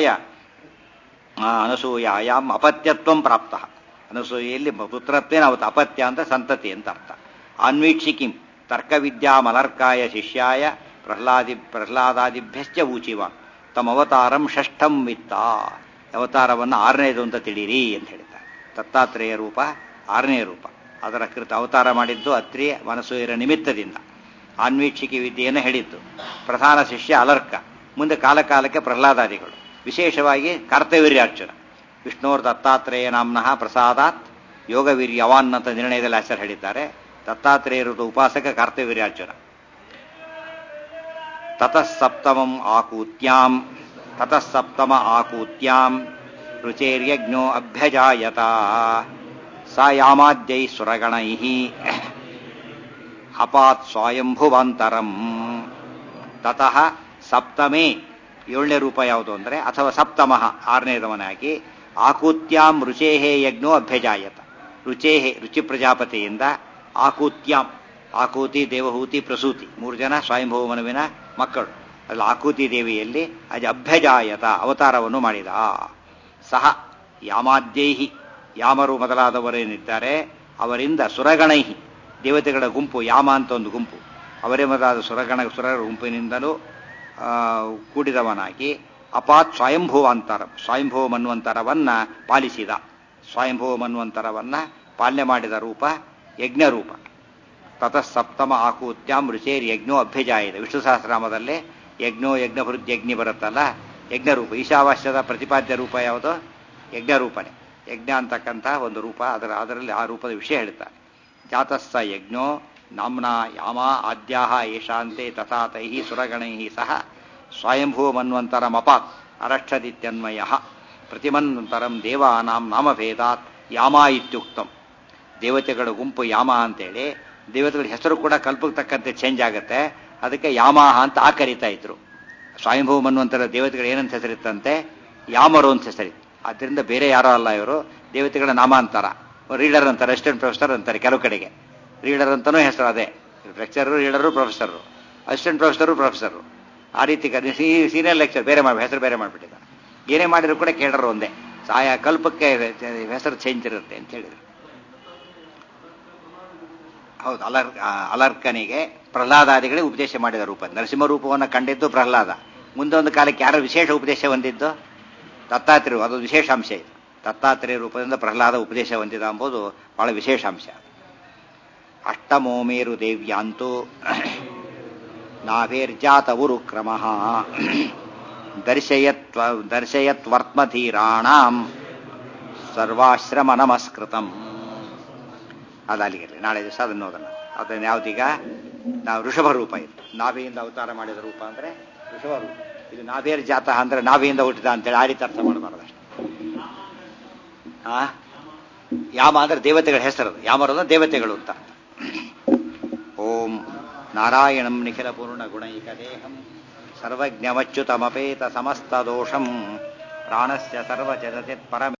ಆ, ಅನಸೂಯಾಯಾಂ ಅಪತ್ಯತ್ವಂ ಪ್ರಾಪ್ತ ಅನಸೂಯೆಯಲ್ಲಿ ಪುತ್ರತ್ವೇನ ಅವತ್ತು ಅಪತ್ಯ ಅಂತ ಸಂತತಿ ಅಂತ ಅರ್ಥ ಅನ್ವೀಕ್ಷಿಕಿಂ ತರ್ಕವಿದ್ಯಾ ಮಲರ್ಕಾಯ ಶಿಷ್ಯಾಯ ಪ್ರಹ್ಲಾದಿ ಪ್ರಹ್ಲಾದಾದಿಭ್ಯಶ್ಚ ಊಚಿವ ತಮ್ಮ ಅವತಾರಂ ಷಷ್ಠಂ ವಿತ್ತ ಅವತಾರವನ್ನು ಆರನೇದು ಅಂತ ತಿಳಿರಿ ಅಂತ ಹೇಳ್ತಾರೆ ದತ್ತಾತ್ರೇಯ ರೂಪ ಆರನೇ ರೂಪ ಅದರ ಕೃತ ಅವತಾರ ಮಾಡಿದ್ದು ಅತ್ರಿ ಮನಸೂಯರ ನಿಮಿತ್ತದಿಂದ ಆನ್ವೀಕ್ಷಿಕೆ ವಿದ್ಯೆಯನ್ನು ಹೇಳಿದ್ದು ಪ್ರಧಾನ ಶಿಷ್ಯ ಅಲರ್ಕ ಮುಂದೆ ಕಾಲಕಾಲಕ್ಕೆ ಪ್ರಹ್ಲಾದಾದಿಗಳು ವಿಶೇಷವಾಗಿ ಕರ್ತವೀರ್ಯಾರ್ಜುನ ವಿಷ್ಣುವರ್ ದತ್ತಾತ್ರೇಯ ನಾಮ್ನಃ ಪ್ರಸಾದಾತ್ ಯೋಗವೀರ್ಯವಾನ್ ಅಂತ ನಿರ್ಣಯದಲ್ಲಿ ಹೆಸರು ಹೇಳಿದ್ದಾರೆ ದತ್ತಾತ್ರೇಯರದ ಉಪಾಸಕ ಕರ್ತವೀರ್ಯಾರ್ಜುನ ತತಃ ಸಪ್ತಮಂ ಆಕೂತ್ಯಾಂ ತತಃ ಸಪ್ತಮ ಆಕೂತ್ಯಾಂ ರುಚೇರ್ಯಜ್ಞೋ ಅಭ್ಯಜಾಯತ ಸ ಯಾಮಾದ್ಯೈ ಸುರಗಣೈ ಅಪಾತ್ ಸ್ವಯಂಭುವಂತರಂ ತತಃ ಸಪ್ತಮೇ ಏಳನೇ ರೂಪ ಯಾವುದು ಅಂದರೆ ಅಥವಾ ಸಪ್ತಮಃ ಆರನೇದವನಾಗಿ ಆಕೂತ್ಯಾಂ ರುಚೇಹೇ ಯಜ್ಞೋ ಅಭ್ಯಜಾಯತ ರುಚೇಹೇ ರುಚಿ ಪ್ರಜಾಪತಿಯಿಂದ ಆಕೂತ್ಯಾಂ ಆಕೂತಿ ದೇವಹೂತಿ ಪ್ರಸೂತಿ ಮೂರು ಜನ ಸ್ವಯಂಭವ ಮನುವಿನ ಮಕ್ಕಳು ಅಲ್ಲಿ ಆಕೂತಿ ದೇವಿಯಲ್ಲಿ ಅದು ಅಭ್ಯಜಾಯತ ಅವತಾರವನ್ನು ಮಾಡಿದ ಸಹ ಯಾಮಾದ್ಯೈಹಿ ಯಾಮರು ಮೊದಲಾದವರೇನಿದ್ದಾರೆ ಅವರಿಂದ ಸುರಗಣೈಹಿ ದೇವತೆಗಳ ಗುಂಪು ಯಾಮ ಅಂತ ಒಂದು ಗುಂಪು ಅವರೇ ಮೊದಲಾದ ಸುರಗಣ ಸುರರ ಗುಂಪಿನಿಂದಲೂ ಆ, ಕೂಡಿದವನಾಗಿ ಅಪಾತ್ ಸ್ವಯಂಭುವಾಂತರ ಸ್ವಯಂಭುವ ಮನ್ವಂತರವನ್ನ ಪಾಲಿಸಿದ ಸ್ವಯಂಭುವ ಮನ್ವಂತರವನ್ನ ಪಾಲನೆ ಮಾಡಿದ ರೂಪ ಯಜ್ಞ ರೂಪ ತತಃ ಸಪ್ತಮ ಆಕೂತ್ಯಾಂ ರುಚೇರ್ ಯಜ್ಞೋ ಅಭ್ಯಜಾಯಿದೆ ವಿಷ್ಣು ಸಹಸ್ರನಾಮದಲ್ಲಿ ಯಜ್ಞೋ ಯಜ್ಞ ಯಜ್ಞಿ ಬರುತ್ತಲ್ಲ ಯಜ್ಞ ರೂಪ ಈಶಾವಾಸ್ಯದ ಪ್ರತಿಪಾದ್ಯ ರೂಪ ಯಾವುದು ಯಜ್ಞ ರೂಪನೇ ಯಜ್ಞ ಅಂತಕ್ಕಂಥ ಒಂದು ರೂಪ ಅದರ ಅದರಲ್ಲಿ ಆ ರೂಪದ ವಿಷಯ ಹೇಳ್ತಾರೆ ಜಾತಸ್ಸ ಯಜ್ಞೋ ನಾಮ್ನಾ ಯಾಮ ಆದ್ಯಾಹ ಯಶಾಂತೆ ತಥಾ ತೈಃ ಸುರಗಣೈಃ ಸಹ ಸ್ವಯಂಭೂಮನ್ವಂತರಮಪಾತ್ ಅರಕ್ಷದಿತ್ಯನ್ವಯ ಪ್ರತಿಮನ್ವಂತರಂ ದೇವಾನಾಂ ನಾಮಭೇದಾತ್ ಯಾಮ ಇತ್ಯುಕ್ತಂ ದೇವತೆಗಳ ಗುಂಪು ಯಾಮ ಅಂತೇಳಿ ದೇವತೆಗಳ ಹೆಸರು ಕೂಡ ಕಲ್ಪಕ್ಕೆ ತಕ್ಕಂತೆ ಚೇಂಜ್ ಆಗುತ್ತೆ ಅದಕ್ಕೆ ಯಾಮಾಹ ಅಂತ ಆ ಕರೀತಾ ಇದ್ರು ಸ್ವಯಂಭೂ ಮನ್ವಂತರ ದೇವತೆಗಳು ಏನಂತ ಹೆಸರಿತ್ತಂತೆ ಯಾಮರು ಅಂತ ಹೆಸರಿತ್ತು ಆದ್ದರಿಂದ ಬೇರೆ ಯಾರೋ ಅಲ್ಲ ಇವರು ದೇವತೆಗಳ ನಾಮಾಂತರ ರೀಡರ್ ಅಂತಾರೆ ಅಸಿಸ್ಟೆಂಟ್ ಪ್ರೊಫೆಸರ್ ಅಂತಾರೆ ಕೆಲವು ಕಡೆಗೆ ರೀಡರ್ ಅಂತಾನೂ ಹೆಸರು ಅದೇ lecturer reader professor assistant professor professor ಆ ರೀತಿ ಸೀನಿಯರ್ ಲೆಕ್ಚರ್ ಬೇರೆ ಮಾಡಿ ಹೆಸರು ಬೇರೆ ಮಾಡಿಬಿಟ್ಟಿದ್ದಾರೆ ಏನೇ ಮಾಡಿದ್ರು ಕೂಡ ಕೇಳರು ಒಂದೇ ಆಯಾ ಕಲ್ಪಕ್ಕೆ ಹೆಸರು ಚೇಂಜ್ ಇರುತ್ತೆ ಅಂತ ಹೇಳಿದ್ರು ಹೌದು ಅಲರ್ ಆ, ಅಲರ್ಕನಿಗೆ ಪ್ರಹ್ಲಾದಾದಿಗಳಿಗೆ ಉಪದೇಶ ಮಾಡಿದ ರೂಪ ನರಸಿಂಹ ರೂಪವನ್ನು ಕಂಡಿದ್ದು ಪ್ರಹ್ಲಾದ ಮುಂದೆ ಒಂದು ಕಾಲಕ್ಕೆ ಯಾರ ವಿಶೇಷ ಉಪದೇಶ ಹೊಂದಿದ್ದು ದತ್ತಾತ್ರೇಯ ಅದು ವಿಶೇಷಾಂಶ ಇದು ದತ್ತಾತ್ರೇಯ ರೂಪದಿಂದ ಪ್ರಹ್ಲಾದ ಉಪದೇಶ ಹೊಂದಿದ ಎಂಬುದು ಬಹಳ ವಿಶೇಷಾಂಶ ಅಷ್ಟಮೋಮೇರು ದೇವ್ಯಾಂತೂ ನಾಭಿರ್ಜಾತ ಉರುಕ್ರಮ ದರ್ಶಯತ್ವ ದರ್ಶಯತ್ವರ್ತ್ಮಧೀರಾಣಾಂ ಸರ್ವಾಶ್ರಮ ನಮಸ್ಕೃತಂ ಅದು ಅಲ್ಲಿಗೆ ನಾಳೆ ದಿವಸ ಅದನ್ನು ಓದೋಣ ಅದನ್ನು ಯಾವ್ದೀಗ ನಾವು ಋಷಭ ರೂಪ ಇದು ನಾಭಿಯಿಂದ ಅವತಾರ ಮಾಡಿದ ರೂಪ ಅಂದ್ರೆ ಋಷಭ ರೂಪ ಇದು ನಾಭಿಯರ್ ಜಾತ ಅಂದ್ರೆ ನಾಭಿಯಿಂದ ಹುಟ್ಟಿದ ಅಂತೇಳಿ ಆ ರೀತಿ ಅರ್ಥ ಮಾಡಬಾರ್ದು ಅಷ್ಟೇ ಆ ಯಾಮ ಅಂದ್ರೆ ದೇವತೆಗಳ ಹೆಸರು ಯಾಮರದ ದೇವತೆಗಳು ಅಂತ ಓಂ ನಾರಾಯಣಂ ನಿಖಿಲ ಪೂರ್ಣ ಗುಣೈಕ ದೇಹಂ ಸರ್ವಜ್ಞಮಚ್ಯುತಮಪೇತ ಸಮಸ್ತ ದೋಷಂ ಪ್ರಾಣಸ್ಯ ಸರ್ವಚರತಿ ಪರಮ